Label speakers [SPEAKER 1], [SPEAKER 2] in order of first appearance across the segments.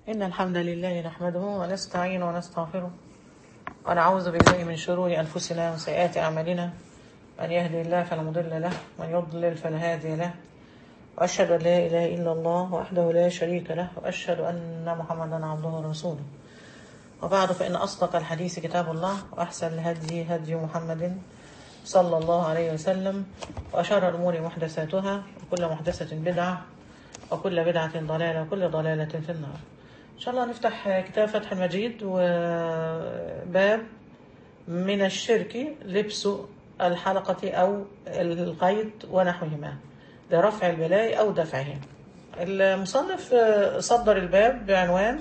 [SPEAKER 1] إن الحمد لله نحمده ونستعين ونستغفره ونعوذ بالله من شرور أنفسنا وسيئات أعمالنا من يهدي الله فلا مضل له ومن يضلل فلا هادي له وأشهد أن لا إله إلا الله وحده لا شريك له وأشهد أن محمدا عبده ورسوله وبعد فإن أصدق الحديث كتاب الله وأحسن الهدي هدي محمد صلى الله عليه وسلم وأشر الأمور محدثاتها وكل محدثة بدعة وكل بدعة ضلالة وكل ضلالة في النار إن شاء الله نفتح كتاب فتح المجيد وباب من الشرك لبس الحلقة أو القيد ونحوهما لرفع البلاء أو دفعه المصنف صدر الباب بعنوان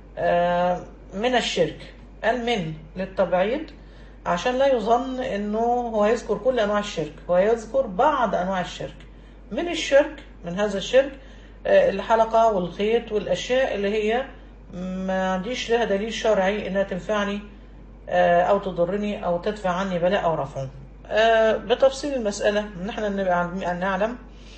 [SPEAKER 1] من الشرك قال من للتبعيد عشان لا يظن انه هو يذكر كل انواع الشرك هو يذكر بعض انواع الشرك من الشرك من هذا الشرك الحلقة والخيط والاشياء اللي هي ما عنديش لها دليل شرعي انها تنفعني او تضرني او تدفع عني بلاء او رفع بتفصيل المسألة ان احنا نبقى نعلم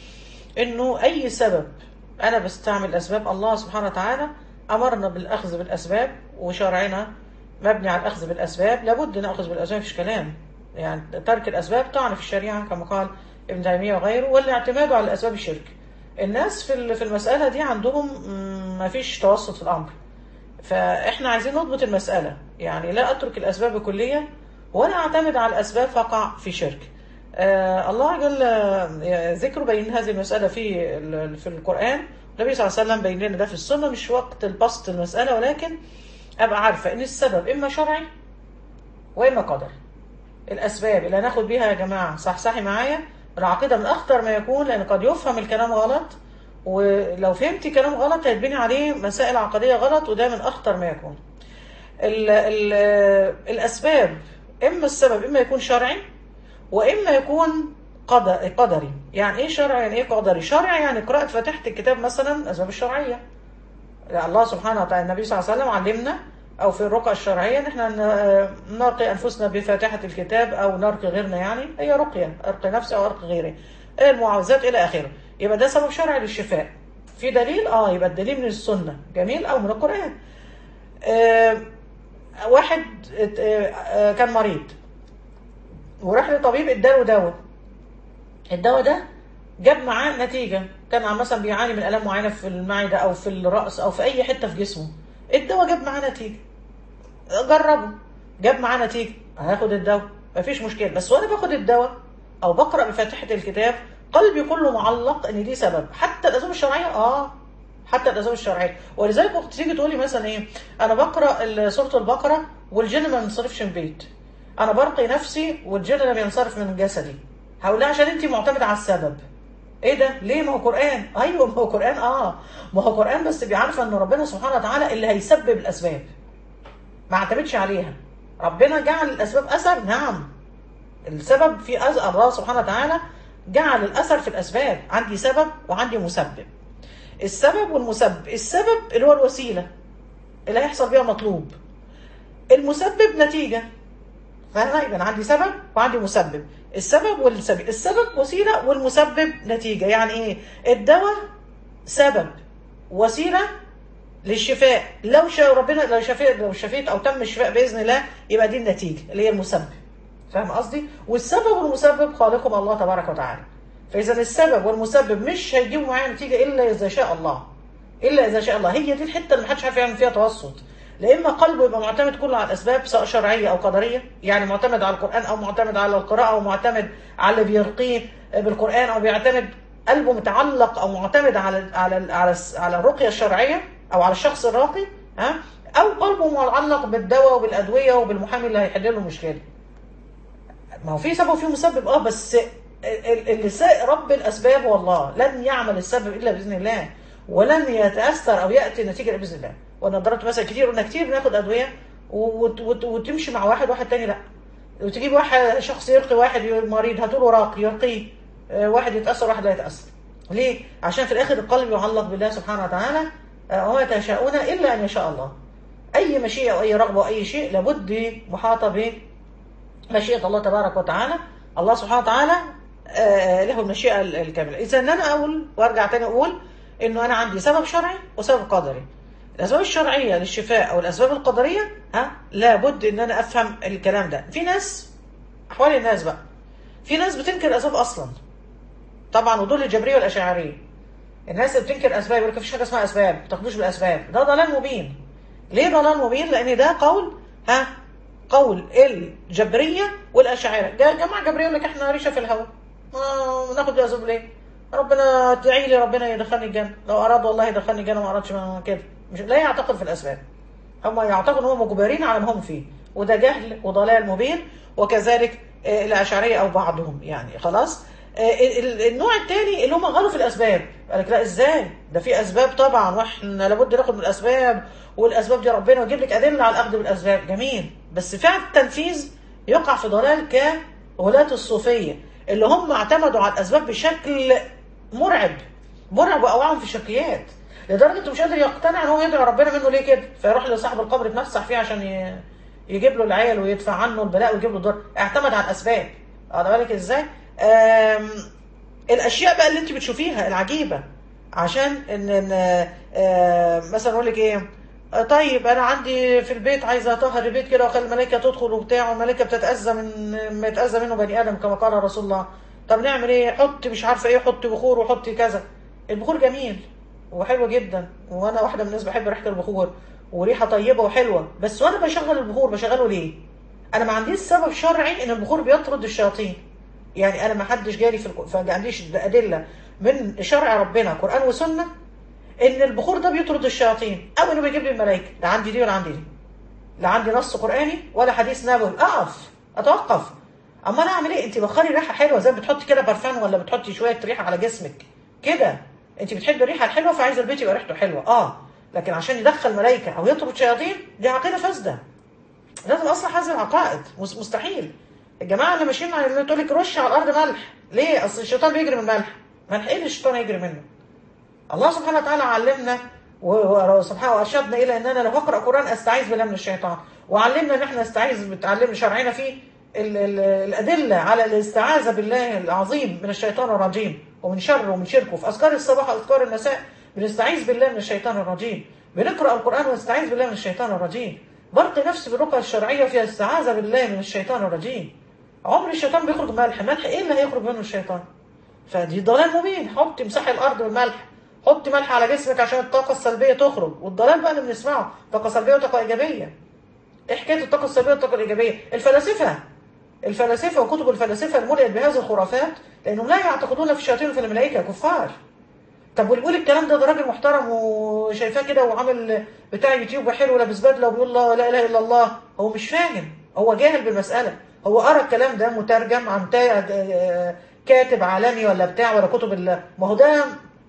[SPEAKER 1] انه اي سبب انا بستعمل اسباب الله سبحانه وتعالى امرنا بالاخذ بالاسباب وشرعنا مبني على الاخذ بالاسباب لابد ناخذ بالاسباب مفيش كلام يعني ترك الاسباب طعن في الشريعه كما قال ابن تيميه وغيره والاعتماد على الاسباب الشرك الناس في في المساله دي عندهم ما فيش توسط في الامر فاحنا عايزين نضبط المساله يعني لا اترك الاسباب كليا ولا اعتمد على الاسباب فاقع في شرك آه الله جل ذكره بين هذه المساله في في القران النبي صلى الله عليه وسلم بين لنا ده في السنه مش وقت البسط المساله ولكن ابقى عارفه ان السبب اما شرعي واما قدر الاسباب اللي هناخد بيها يا جماعه صحصحي معايا العقيده من اخطر ما يكون لان قد يفهم الكلام غلط ولو فهمتي كلام غلط هيتبني عليه مسائل عقديه غلط وده من اخطر ما يكون ال ال الاسباب اما السبب اما يكون شرعي واما يكون قدري يعني ايه شرعي يعني ايه قدري شرعي يعني قراءه فاتحه الكتاب مثلا الاسباب الشرعيه الله سبحانه وتعالى النبي صلى الله عليه وسلم علمنا او في الرقى الشرعيه ان احنا نرقي انفسنا بفاتحه الكتاب او نرقي غيرنا يعني هي رقيه ارقي نفسي او ارقي غيري المعوذات الى اخره يبقى ده سبب شرعي للشفاء في دليل اه يبقى الدليل من السنه جميل او من القران آه واحد آه كان مريض وراح لطبيب اداله دواء الدواء ده جاب معاه نتيجه كان مثلا بيعاني من الام معينه في المعده او في الراس او في اي حته في جسمه الدواء جاب معاه نتيجه جربه جاب معاه نتيجه هاخد الدواء مفيش مشكله بس وانا باخد الدواء او بقرا بفاتحه الكتاب قلبي كله معلق ان دي سبب حتى الاسباب الشرعيه اه حتى الاسباب الشرعيه ولذلك اخت تيجي تقولي مثلا ايه انا بقرا سوره البقره والجن ما بينصرفش من البيت انا برقي نفسي والجن لا بينصرف من جسدي هقول لها عشان انت معتمده على السبب ايه ده ليه ما هو قران ايوه ما هو قران اه ما هو قران بس بيعرف ان ربنا سبحانه وتعالى اللي هيسبب الاسباب ما اعتمدش عليها ربنا جعل الاسباب اثر نعم السبب في أز... الله سبحانه وتعالى جعل الاثر في الاسباب عندي سبب وعندي مسبب السبب والمسبب السبب اللي هو الوسيله اللي هيحصل بيها مطلوب المسبب نتيجه فانا يبقى عندي سبب وعندي مسبب السبب والسبب السبب وسيله والمسبب نتيجه يعني ايه الدواء سبب وسيله للشفاء لو شاء ربنا لو شفيت لو شفيت او تم الشفاء باذن الله يبقى دي النتيجه اللي هي المسبب فاهم قصدي والسبب والمسبب خالقهم الله تبارك وتعالى فاذا السبب والمسبب مش هيجيبوا معايا نتيجه الا اذا شاء الله الا اذا شاء الله هي دي الحته اللي محدش عارف يعمل فيها توسط لا اما قلبه يبقى معتمد كله على الاسباب سواء شرعيه او قدريه يعني معتمد على القران او معتمد على القراءه او معتمد على اللي بيرقيه بالقران او بيعتمد قلبه متعلق او معتمد على على على على الرقيه الشرعيه او على الشخص الراقي ها او قلبه معلق بالدواء وبالادويه وبالمحامي اللي هيحل له المشكله ما هو في سبب وفي مسبب اه بس اللي رب الاسباب والله لن يعمل السبب الا باذن الله ولن يتاثر او ياتي نتيجه الا باذن الله وانا ضربت مثلا كتير قلنا كتير بناخد ادويه وتمشي مع واحد واحد تاني لا وتجيب واحد شخص يرقي واحد مريض هتقول راق يرقيه واحد يتاثر واحد لا يتاثر ليه؟ عشان في الاخر القلب يعلق بالله سبحانه وتعالى وما تشاءون الا ان يشاء الله اي مشيئه واي رغبه واي شيء لابد محاطه بمشيئه الله تبارك وتعالى الله سبحانه وتعالى له المشيئه الكامله اذا ان انا اقول وارجع تاني اقول انه انا عندي سبب شرعي وسبب قدري الاسباب الشرعيه للشفاء او الاسباب القدريه ها لابد ان انا افهم الكلام ده في ناس احوال الناس بقى في ناس بتنكر الاسباب اصلا طبعا ودول الجبريه والاشاعريه الناس اللي بتنكر اسباب يقول لك مفيش حاجه اسمها اسباب ما تاخدوش بالاسباب ده ضلال مبين ليه ضلال مبين لان ده قول ها قول الجبريه والاشاعره جا- جماعه جبريه يقول لك احنا ريشه في الهواء ما ناخد بالاسباب ليه ربنا ادعي لي ربنا يدخلني الجنه لو اراد والله يدخلني الجنه ما ارادش ما كده مش لا يعتقد في الاسباب هم يعتقدوا ان هم مجبرين على ما هم فيه وده جهل وضلال مبين وكذلك آه، الاشعريه او بعضهم يعني خلاص آه، ال- ال- النوع الثاني اللي هم غلوا في الاسباب قال لك لا ازاي ده في اسباب طبعا واحنا لابد ناخد من الاسباب والاسباب دي ربنا ويجيب لك ادله على الاخذ بالاسباب جميل بس فعل التنفيذ يقع في ضلال كغلاة الصوفيه اللي هم اعتمدوا على الاسباب بشكل مرعب مرعب واوعهم في الشركيات لدرجه انه مش قادر يقتنع ان هو يدعي ربنا منه ليه كده فيروح لصاحب القبر يتمسح فيه عشان ي... يجيب له العيال ويدفع عنه البلاء ويجيب له الضر اعتمد على الاسباب واخد بالك ازاي آم... الاشياء بقى اللي انت بتشوفيها العجيبه عشان ان, إن آه مثلا اقول لك ايه آه، طيب انا عندي في البيت عايزه اطهر البيت كده واخلي الملائكه تدخل وبتاع والملائكه بتتاذى من ما يتاذى منه بني ادم كما قال رسول الله طب نعمل ايه حط مش عارفه ايه حط بخور وحط كذا البخور جميل وحلو جدا وانا واحده من الناس بحب ريحه البخور وريحه طيبه وحلوه بس وانا بشغل البخور بشغله ليه انا ما عنديش سبب شرعي ان البخور بيطرد الشياطين يعني انا ما حدش جالي في الك... فما عنديش ادله من شرع ربنا قران وسنه ان البخور ده بيطرد الشياطين او انه بيجيب لي الملائكه لا عندي دي ولا عندي دي لا عندي نص قراني ولا حديث نبوي اقف اتوقف اما انا اعمل ايه انت بخلي ريحه حلوه زي ما بتحطي كده برفان ولا بتحطي شويه ريحه على جسمك كده انت بتحبي الريحه الحلوه فعايزه البيت يبقى ريحته حلوه اه لكن عشان يدخل ملائكه او يطرد شياطين دي عقيده فاسده لازم اصلح هذه العقائد مس- مستحيل الجماعه اللي ماشيين على اللي تقول لك رش على الارض ملح ليه اصل الشيطان بيجري من الملح ملح ايه اللي الشيطان يجري منه الله سبحانه وتعالى علمنا و- وسبحانه وارشدنا الى اننا لو اقرا قران استعيذ بالله من الشيطان وعلمنا ان احنا نستعيذ بتعلمنا شرعنا فيه ال ال الادله على الاستعاذه بالله العظيم من الشيطان الرجيم ومن شره ومن شركه في اذكار الصباح واذكار المساء بنستعيذ بالله من الشيطان الرجيم بنقرا القران ونستعيذ بالله من الشيطان الرجيم برقي نفسي بالرقى الشرعيه فيها استعاذه بالله من الشيطان الرجيم عمر الشيطان بيخرج ملح ملح ايه اللي هيخرج منه الشيطان فدي ضلال مبين حطي مسحي الارض بالملح حطي ملح على جسمك عشان الطاقه السلبيه تخرج والضلال بقى اللي بنسمعه طاقه سلبيه وطاقه ايجابيه ايه حكايه الطاقه السلبيه والطاقه الايجابيه الفلاسفه الفلاسفه وكتب الفلاسفه الملئت بهذه الخرافات لانهم لا يعتقدون في الشياطين وفي الملائكه كفار طب واللي بيقول الكلام ده ده راجل محترم وشايفاه كده وعامل بتاع يوتيوب حلو لابس بدله وبيقول لا لا اله الا الله هو مش فاهم هو جاهل بالمساله هو قرا الكلام ده مترجم عن تا- كاتب عالمي ولا بتاع ولا كتب ال- ما هو ده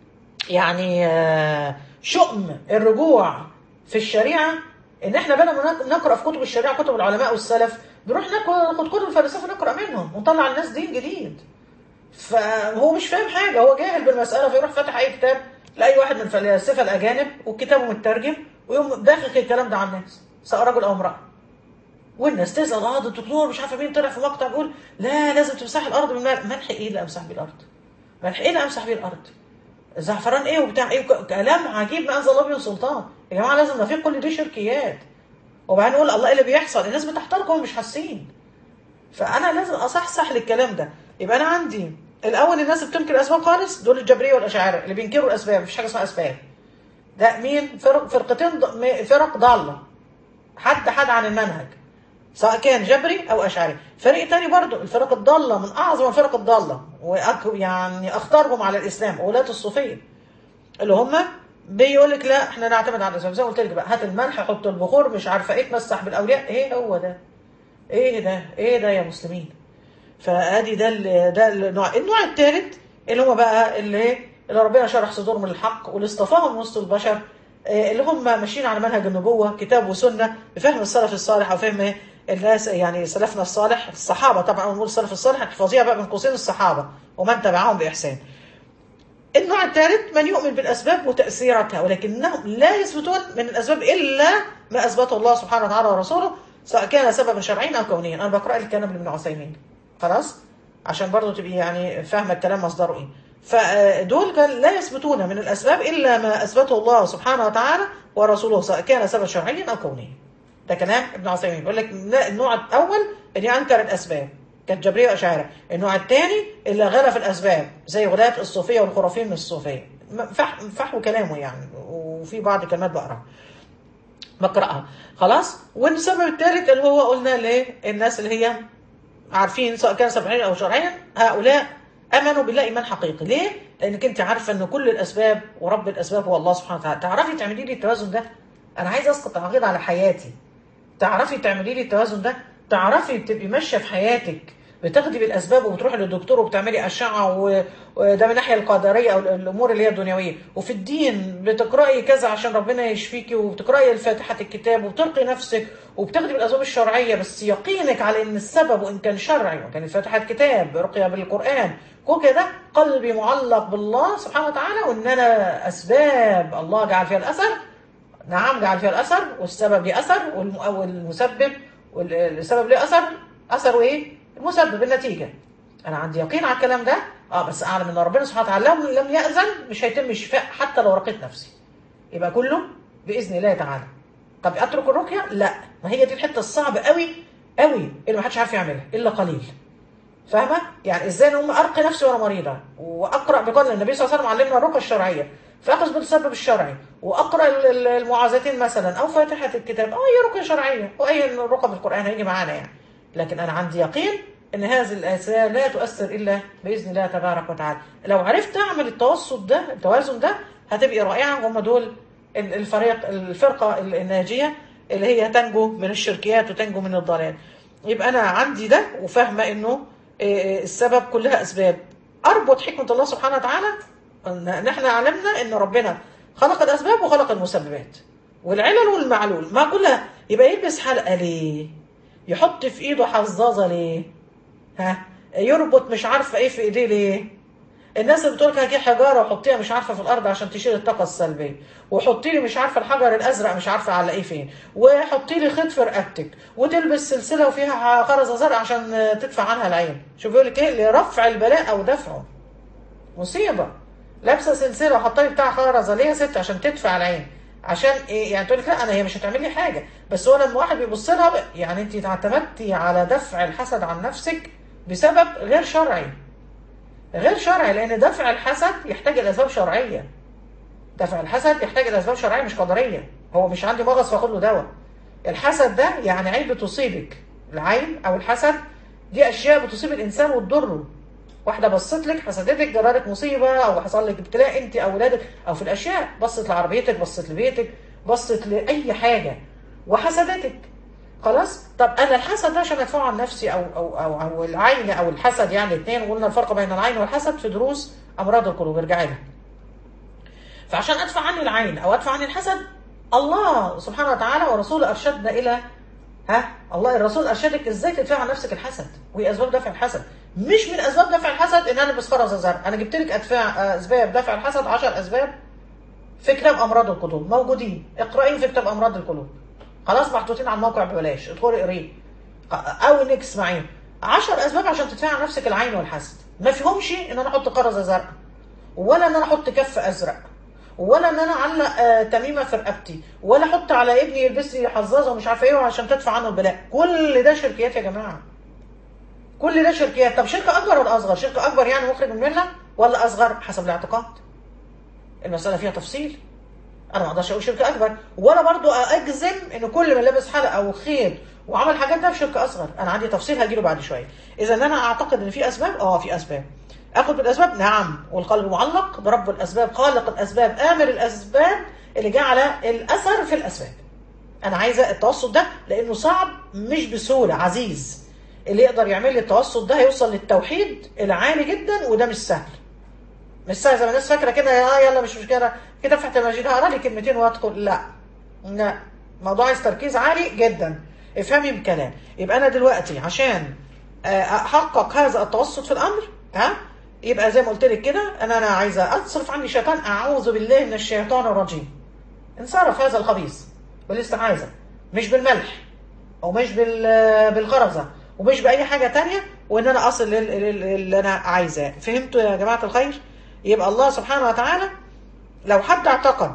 [SPEAKER 1] يعني آه، شؤم الرجوع في الشريعه ان احنا بدل ما نق- نقرا في كتب الشريعه كتب العلماء والسلف نروح ناخد ناخد كتب الفلاسفه نقرا منهم ونطلع الناس دين جديد فهو مش فاهم حاجه هو جاهل بالمساله فيروح فاتح اي كتاب لاي واحد من الفلاسفه الاجانب وكتابه مترجم ويقوم داخل الكلام ده على الناس سواء رجل او امراه والناس تسال اه ده الدكتور مش عارفه مين طلع في مقطع بيقول لا لازم تمسح الارض بالملح ملح ايه اللي امسح بيه الارض؟ ملح ايه اللي امسح بيه الارض؟ زعفران ايه وبتاع ايه وك- كلام عجيب ما انزل الله به سلطان يا جماعه لازم نفيق كل دي شركيات وبعدين نقول الله ايه اللي بيحصل الناس بتحترق وهم مش حاسين فانا لازم اصحصح للكلام ده يبقى انا عندي الاول الناس اللي بتنكر الاسباب خالص دول الجبريه والاشاعره اللي بينكروا الاسباب مفيش حاجه اسمها اسباب ده مين فرق فرقتين ض- م- فرق ضاله حد حد عن المنهج سواء كان جبري او اشعري فريق تاني برضو الفرق الضاله من اعظم الفرق الضاله وأك يعني اختارهم على الاسلام ولاة الصوفيه اللي هم بيقول لك لا احنا نعتمد على الاسلام زي ما قلت لك بقى هات الملح حط البخور مش عارفه ايه تمسح بالاولياء ايه هو ده ايه ده ايه ده يا مسلمين فادي ده ال- ده النوع النوع الثالث اللي هم بقى اللي اللي ربنا شرح صدورهم للحق واللي اصطفاهم وسط البشر آه، اللي هم ماشيين على منهج النبوه كتاب وسنه بفهم السلف الصالح وفهم الناس يعني سلفنا الصالح الصحابه طبعا نقول السلف الصالح احفظيها بقى من قوسين الصحابه ومن تبعهم باحسان النوع الثالث من يؤمن بالاسباب وتاثيراتها ولكنهم لا يثبتون من الاسباب الا ما اثبته الله سبحانه وتعالى ورسوله سواء كان سببا شرعيا او كونيا انا بقرا لك كلام ابن عثيمين خلاص عشان برضو تبقي يعني فاهمه الكلام مصدره ايه فدول كان لا يثبتون من الاسباب الا ما اثبته الله سبحانه وتعالى ورسوله سواء كان سبب شرعيا او كونيا ده كلام ابن عثيمين بيقول لك لا، النوع الاول اللي انكر الاسباب كالجبريه واشاعره النوع الثاني اللي غلا في الاسباب زي غلاة الصوفيه والخرافين من الصوفيه م- فح فحوا كلامه يعني وفي بعض كلمات بقراها بقراها خلاص والسبب الثالث اللي هو قلنا ليه الناس اللي هي عارفين سواء كان سبعين او شرعيا هؤلاء امنوا بالله ايمان حقيقي ليه لانك انت عارفه ان كل الاسباب ورب الاسباب هو الله سبحانه وتعالى تعرفي تعملي لي التوازن ده انا عايز اسقط عقيده على حياتي تعرفي تعملي لي التوازن ده تعرفي تبقي ماشيه في حياتك بتاخدي بالاسباب وبتروحي للدكتور وبتعملي اشعه و- وده من الناحيه القدريه او الامور اللي هي الدنيويه وفي الدين بتقراي كذا عشان ربنا يشفيكي وبتقراي الفاتحه الكتاب وبترقي نفسك وبتاخدي بالاسباب الشرعيه بس يقينك على ان السبب وان كان شرعي وان كان الفاتحه كتاب رقيه بالقران كل كده قلبي معلق بالله سبحانه وتعالى وان انا اسباب الله جعل فيها الاثر نعم جعل فيها الاثر والسبب ليه اثر والم- والمسبب والسبب ليه اثر اثره ايه؟ المسبب النتيجه انا عندي يقين على الكلام ده اه بس اعلم ان ربنا سبحانه وتعالى لو لم ياذن مش هيتم الشفاء حتى لو رقيت نفسي يبقى كله باذن الله تعالى طب اترك الرقيه لا ما هي دي الحته الصعبه قوي قوي اللي ما حدش عارف يعملها الا قليل فاهمه يعني ازاي ان هم ارقي نفسي وانا مريضه واقرا بقول النبي صلى الله عليه وسلم علمنا الرقيه الشرعيه فاخذ بالسبب الشرعي واقرا ال- ال- المعاذتين مثلا او فاتحه الكتاب او اي رقيه شرعيه او اي رقى بالقران هيجي معانا يعني لكن انا عندي يقين ان هذه الاسئله لا تؤثر الا باذن الله تبارك وتعالى لو عرفت اعمل التوسط ده التوازن ده هتبقي رائعه هم دول ال- الفريق الفرقه الناجيه اللي هي تنجو من الشركيات وتنجو من الضلال يبقى انا عندي ده وفاهمه انه إيه، السبب كلها اسباب اربط حكمه الله سبحانه وتعالى ان احنا علمنا ان ربنا خلق الاسباب وخلق المسببات والعلل والمعلول ما كلها يبقى يلبس حلقه ليه يحط في ايده حظاظه ليه ها يربط مش عارفه ايه في ايديه ليه الناس اللي بتقول لك هاتي حجاره وحطيها مش عارفه في الارض عشان تشيل الطاقه السلبيه وحطي لي مش عارفه الحجر الازرق مش عارفه على ايه فين وحطي لي خيط في رقبتك وتلبس سلسله وفيها خرزه زرق عشان تدفع عنها العين شوف بيقول لك ايه لرفع البلاء او دفعه مصيبه لابسه سلسله وحطها لي بتاع خرزه ليه يا ست عشان تدفع العين عشان ايه يعني تقول لك لا انا هي مش هتعمل لي حاجه بس هو لما واحد بيبص لها بقى- يعني انت اعتمدتي على دفع الحسد عن نفسك بسبب غير شرعي غير شرعي لان دفع الحسد يحتاج الى اسباب شرعيه دفع الحسد يحتاج الى اسباب شرعيه مش قدريه هو مش عندي مغص فاخد له دواء الحسد ده يعني عيب بتصيبك العين او الحسد دي اشياء بتصيب الانسان وتضره واحده بصت لك حسدتك جرالك مصيبه او حصل لك ابتلاء انت او ولادك او في الاشياء بصت لعربيتك بصت لبيتك بصت لاي حاجه وحسدتك خلاص طب انا الحسد ده عشان ادفعه عن نفسي او او او, أو العين او الحسد يعني الاثنين وقلنا الفرق بين العين والحسد في دروس امراض القلوب ارجعي لها فعشان ادفع عني العين او ادفع عني الحسد الله سبحانه وتعالى ورسوله ارشدنا الى ها الله الرسول ارشدك ازاي تدفع عن نفسك الحسد وهي اسباب دفع الحسد مش من اسباب دفع الحسد ان انا البس فرز زرق انا جبت لك ادفع اسباب دفع الحسد 10 اسباب في كتاب امراض القلوب موجودين اقرأيه في كتاب امراض القلوب خلاص محطوطين على الموقع ببلاش ادخلي اقريه او انك اسمعيه 10 اسباب عشان تدفع عن نفسك العين والحسد ما فيهمش ان انا احط قرزه زرقاء ولا ان انا احط كف ازرق ولا ان انا اعلق آه تميمه في رقبتي ولا احط على ابني يلبس لي حظاظه ومش عارفه ايه عشان تدفع عنه البلاء كل ده شركيات يا جماعه كل ده شركيات طب شركه اكبر ولا اصغر شركه اكبر يعني مخرج من المله ولا اصغر حسب الاعتقاد المساله فيها تفصيل انا ما اقدرش اقول شركه اكبر ولا برضو اجزم ان كل من لابس حلقه او خيط وعمل حاجات ده في شركه اصغر انا عندي تفصيل هجيله بعد شويه اذا انا اعتقد ان في اسباب اه في اسباب اخد بالاسباب نعم والقلب معلق برب الاسباب خالق الاسباب امر الاسباب اللي جعل الاثر في الاسباب انا عايزه التوسط ده لانه صعب مش بسهوله عزيز اللي يقدر يعمل لي التوسط ده هيوصل للتوحيد العالي جدا وده مش سهل مش سهل زي ما الناس فاكره كده يا يلا مش مشكله كده فتح المجيد هقرا لي كلمتين وادخل لا لا موضوع عايز تركيز عالي جدا افهمي بكلام يبقى انا دلوقتي عشان احقق هذا التوسط في الامر ها يبقى زي ما قلت لك كده انا انا عايزه اصرف عني الشيطان اعوذ بالله من الشيطان الرجيم انصرف هذا الخبيث بالاستعاذه مش بالملح او مش بالخرزه ومش باي حاجه تانية وان انا اصل اللي انا عايزاه فهمتوا يا جماعه الخير يبقى الله سبحانه وتعالى لو حد اعتقد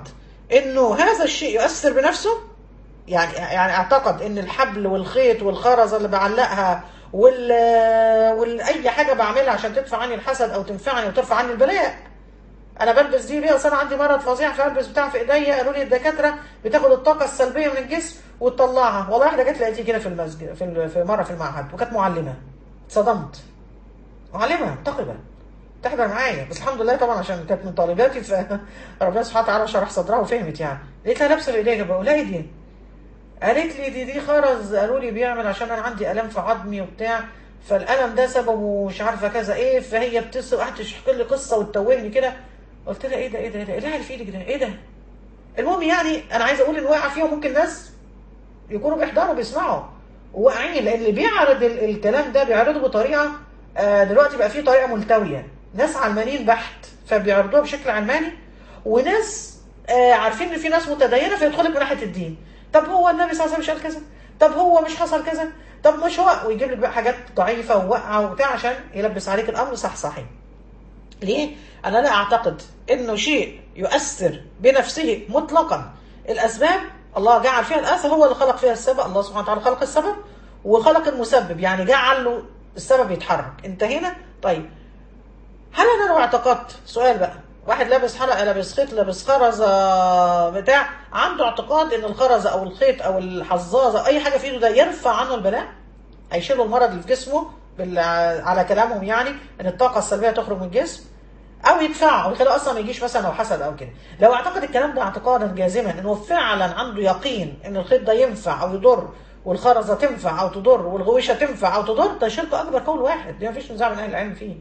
[SPEAKER 1] انه هذا الشيء يؤثر بنفسه يعني يعني اعتقد ان الحبل والخيط والخرزه اللي بعلقها وال وال اي حاجه بعملها عشان تدفع عني الحسد او تنفعني وترفع عني البلاء انا بلبس دي ليه اصل انا عندي مرض فظيع فالبس بتاع في ايديا قالوا لي الدكاتره بتاخد الطاقه السلبيه من الجسم وتطلعها والله واحده جت لقيتني كده في المسجد في ال- في مره في المعهد وكانت معلمه اتصدمت معلمه منتقبه تحضر معايا بس الحمد لله طبعا عشان كانت من طالباتي فربنا سبحانه وتعالى شرح صدرها وفهمت يعني لقيتها لابسه في ايديا بقول لها ايه دي؟ قالت لي دي دي خرز قالوا لي بيعمل عشان انا عندي الام في عظمي وبتاع فالالم ده سببه مش عارفه كذا ايه فهي بتس قعدت تحكي لي قصه وتتوهني كده قلت لها ايه ده ايه ده ايه ده ايه اللي في ايدك ده ايه ده المهم يعني انا عايزه اقول ان واقع فيها ممكن ناس يكونوا بيحضروا بيسمعوا واقعين لان اللي بيعرض ال- الكلام ده بيعرضه بطريقه آه، دلوقتي بقى فيه طريقه ملتويه ناس علمانيين بحت فبيعرضوها بشكل علماني وناس آه، عارفين ان في ناس متدينه فيدخلك من ناحيه الدين طب هو النبي صلى الله عليه وسلم مش قال كذا طب هو مش حصل كذا طب مش هو ويجيب لك بقى حاجات ضعيفه وواقعه وبتاع عشان يلبس عليك الامر صح صحيح ليه؟ أنا لا أعتقد إنه شيء يؤثر بنفسه مطلقا الأسباب الله جعل فيها الأثر هو اللي خلق فيها السبب الله سبحانه وتعالى خلق السبب وخلق المسبب يعني جعل له السبب يتحرك انتهينا طيب هل أنا لو اعتقدت سؤال بقى واحد لابس حلقة لابس خيط لابس خرزة بتاع عنده اعتقاد ان الخرزة او الخيط او الحظاظة اي حاجة في ايده ده يرفع عنه البلاء هيشيلوا المرض اللي في جسمه بال... على كلامهم يعني ان الطاقة السلبية تخرج من الجسم او يدفعه او يخليه اصلا ما يجيش مثلا لو حسد او كده لو اعتقد الكلام ده اعتقادا جازما انه فعلا عنده يقين ان الخيط ده ينفع او يضر والخرزه تنفع او تضر والغويشه تنفع او تضر ده شرك اكبر قول واحد ده مفيش نزاع من اهل العلم فيه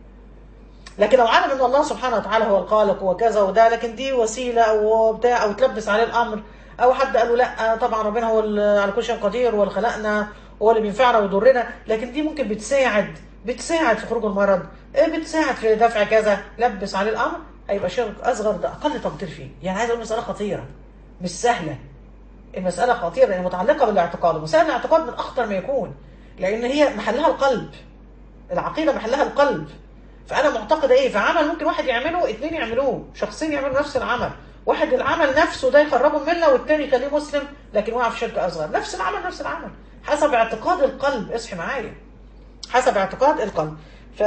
[SPEAKER 1] لكن لو علم ان الله سبحانه وتعالى هو الخالق وكذا وده لكن دي وسيله او بتاع او تلبس عليه الامر او حد قال له لا طبعا ربنا هو ال- على كل شيء قدير هو اللي خلقنا هو اللي بينفعنا ويضرنا لكن دي ممكن بتساعد بتساعد في خروج المرض إيه بتساعد في دفع كذا لبس عليه الامر هيبقى شرك اصغر ده اقل تقدير فيه يعني عايز اقول مساله خطيره مش سهله المساله خطيره لان متعلقه بالاعتقاد ومسائل الاعتقاد من اخطر ما يكون لان هي محلها القلب العقيده محلها القلب فانا معتقده ايه فعمل ممكن واحد يعمله اتنين يعملوه شخصين يعملوا نفس العمل واحد العمل نفسه ده يخرجه من المله والتاني يخليه مسلم لكن وقع في شرك اصغر نفس العمل نفس العمل حسب اعتقاد القلب اصحي معايا حسب اعتقاد القلب ف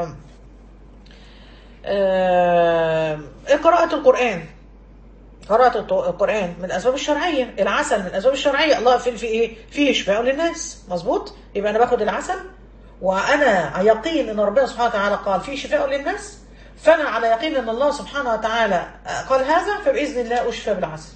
[SPEAKER 1] آه، قراءة القرآن قراءة الط- القرآن من الأسباب الشرعية العسل من الأسباب الشرعية الله في في إيه فيه شفاء للناس مظبوط يبقى أنا باخد العسل وأنا يقين أن ربنا سبحانه وتعالى قال فيه شفاء للناس فأنا على يقين أن الله سبحانه وتعالى قال هذا فبإذن الله أشفى بالعسل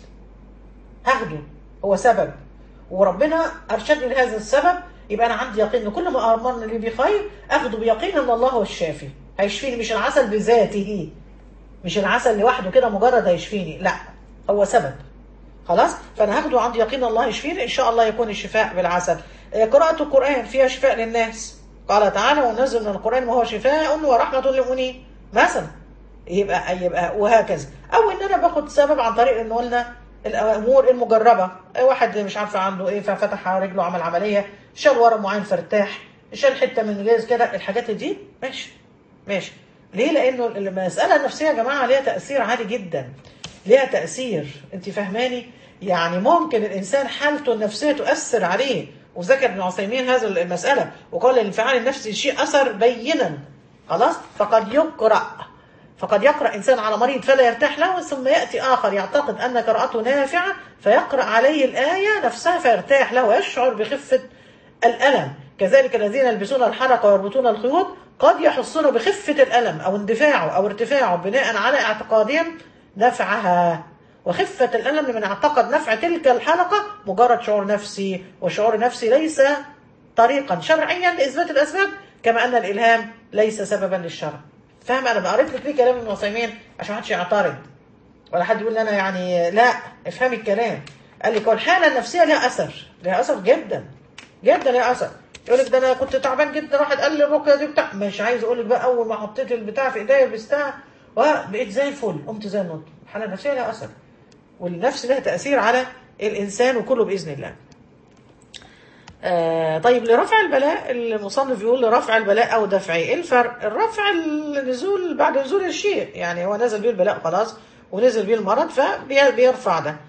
[SPEAKER 1] هاخده هو سبب وربنا أرشدني لهذا السبب يبقى أنا عندي يقين أن كل ما أمرني لي بخير أخده بيقين أن الله هو الشافي هيشفيني مش العسل بذاته مش العسل لوحده كده مجرد هيشفيني لا هو سبب خلاص فانا هاخده عندي يقين الله يشفيني ان شاء الله يكون الشفاء بالعسل آه، قراءة القرآن فيها شفاء للناس قال تعالى ونزل من القرآن ما هو شفاء ورحمة للمؤمنين مثلا يبقى يبقى وهكذا او ان انا باخد سبب عن طريق ان قلنا الامور المجربه واحد مش عارفه عنده ايه ففتح رجله عمل عمليه شال ورم معين فارتاح شال حته من الجهاز كده الحاجات دي ماشي ماشي ليه لانه المساله النفسيه يا جماعه ليها تاثير عالي جدا ليها تاثير انت فاهماني يعني ممكن الانسان حالته النفسيه تؤثر عليه وذكر ابن عثيمين هذا المساله وقال الانفعال النفسي شيء اثر بينا خلاص فقد يقرا فقد يقرأ إنسان على مريض فلا يرتاح له ثم يأتي آخر يعتقد أن قراءته نافعة فيقرأ عليه الآية نفسها فيرتاح له ويشعر بخفة الألم كذلك الذين يلبسون الحلقة ويربطون الخيوط قد يحسون بخفة الألم أو اندفاعه أو ارتفاعه بناء على اعتقادهم نفعها وخفة الألم لمن اعتقد نفع تلك الحلقة مجرد شعور نفسي وشعور نفسي ليس طريقا شرعيا لإثبات الأسباب كما أن الإلهام ليس سببا للشرع فاهم انا قريت لك ليه كلام ابن عثيمين عشان ما حدش يعترض ولا حد يقول لي انا يعني لا افهمي الكلام قال لك الحاله النفسيه لها اثر لها اثر جدا جدا لها اثر يقول لك ده انا كنت تعبان جدا واحد قال لي الرقيه دي بتاع مش عايز اقول لك بقى اول ما حطيت البتاع في ايديا لبستها وبقيت زي الفل قمت زي النط الحاله النفسيه لها اثر والنفس لها تاثير على الانسان وكله باذن الله آه طيب لرفع البلاء المصنف بيقول لرفع البلاء او دفعه ايه الفرق الرفع النزول بعد نزول الشيء يعني هو نزل بيه البلاء خلاص ونزل بيه المرض فبيرفع ده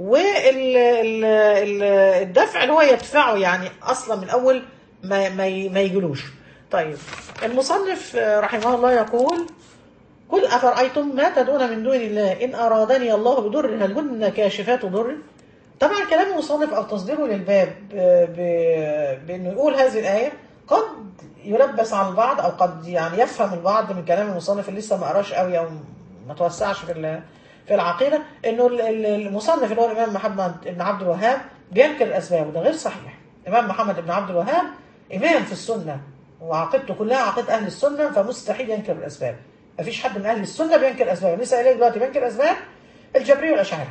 [SPEAKER 1] والدفع اللي هو يدفعه يعني اصلا من الاول ما ما ي- ما يجلوش طيب المصنف آه، رحمه الله يقول قل أفرأيتم ما تدعون من دون الله إن أرادني الله بضر هل هن كاشفات ضر طبعا كلام المصنف أو تصديره للباب ب- ب- بأنه يقول هذه الآية قد يلبس على البعض أو قد يعني يفهم البعض من كلام المصنف اللي لسه ما قراش قوي أو ما توسعش في ال- في العقيدة إنه ال- ال- المصنف اللي هو الإمام محمد بن عبد الوهاب بينكر الأسباب وده غير صحيح الإمام محمد بن عبد الوهاب إمام في السنة وعقيدته كلها عقيدة أهل السنة فمستحيل ينكر الأسباب مفيش حد من أهل السنة بينكر الأسباب لسه قايل دلوقتي بينكر الأسباب الجبرية والأشاعرة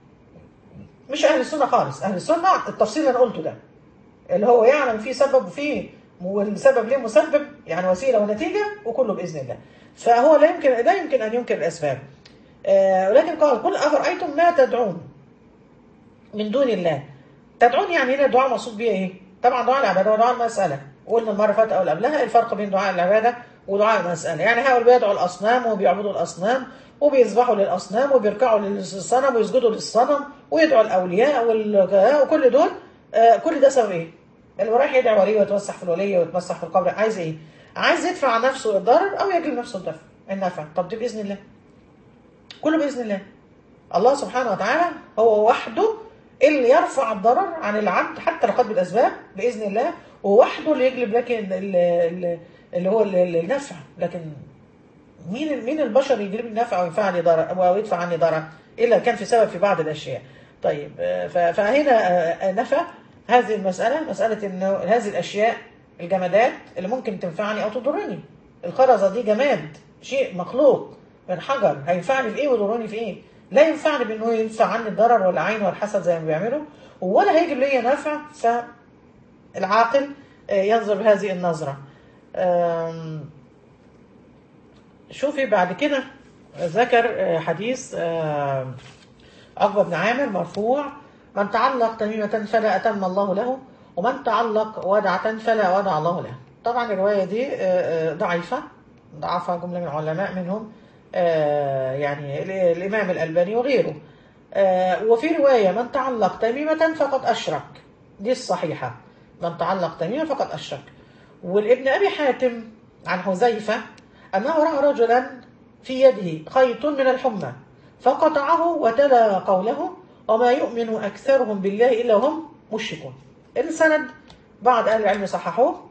[SPEAKER 1] مش أهل السنة خالص أهل السنة التفصيل اللي أنا قلته ده اللي هو يعلم فيه سبب وفيه والسبب ليه مسبب يعني وسيلة ونتيجة وكله بإذن الله فهو لا يمكن لا يمكن أن ينكر الأسباب آه ولكن قال قل أفرأيتم ما تدعون من دون الله تدعون يعني هنا الدعاء مقصود بيه ايه؟ طبعا دعاء العباده ودعاء المساله وقلنا المره اللي فاتت او اللي قبلها الفرق بين دعاء العباده ودعاء المساله يعني هؤلاء بيدعوا الاصنام وبيعبدوا الاصنام وبيذبحوا للاصنام وبيركعوا للصنم ويسجدوا للصنم ويدعوا الاولياء وال- وكل دول آه كل ده سبب ايه؟ اللي رايح يدعي ولي ويتوسح في الوليه ويتمسح في القبر عايز ايه؟ عايز يدفع عن نفسه الضرر او يجلب نفسه الدفع النفع طب دي باذن الله كله باذن الله الله سبحانه وتعالى هو وحده اللي يرفع الضرر عن العبد حتى لو قد بالاسباب باذن الله ووحده اللي يجلب لك ال- ال- ال- اللي هو ال- ال- النفع لكن مين مين البشر يجلب لي نفع او يدفع لي ضرر او يدفع عني ضرر الا كان في سبب في بعض الاشياء طيب آه، ف- فهنا آه، نفى هذه المساله مساله انه هذه الاشياء الجمادات اللي ممكن تنفعني او تضرني الخرزه دي جماد شيء مخلوق من حجر هينفعني في ايه ويضرني في ايه لا ينفعني بانه يدفع عني الضرر ولا عين ولا حسد زي ما بيعملوا ولا هيجيب لي نفع فالعاقل آه، ينظر بهذه النظره آم، شوفي بعد كده ذكر آه، حديث آه، عقبة بن عامر مرفوع من تعلق تميمة فلا أتم الله له ومن تعلق ودعة فلا ودع الله له طبعا الرواية دي آه، آه، ضعيفة ضعفها جملة من العلماء منهم آه، يعني ال- الإمام الألباني وغيره آه، وفي رواية من تعلق تميمة فقد أشرك دي الصحيحة من تعلق تميمة فقد أشرك والابن أبي حاتم عن حذيفة أنه رأى رجلا في يده خيط من الحمى فقطعه وتلا قوله وما يؤمن أكثرهم بالله إلا هم مشركون السند بعض أهل العلم صححوه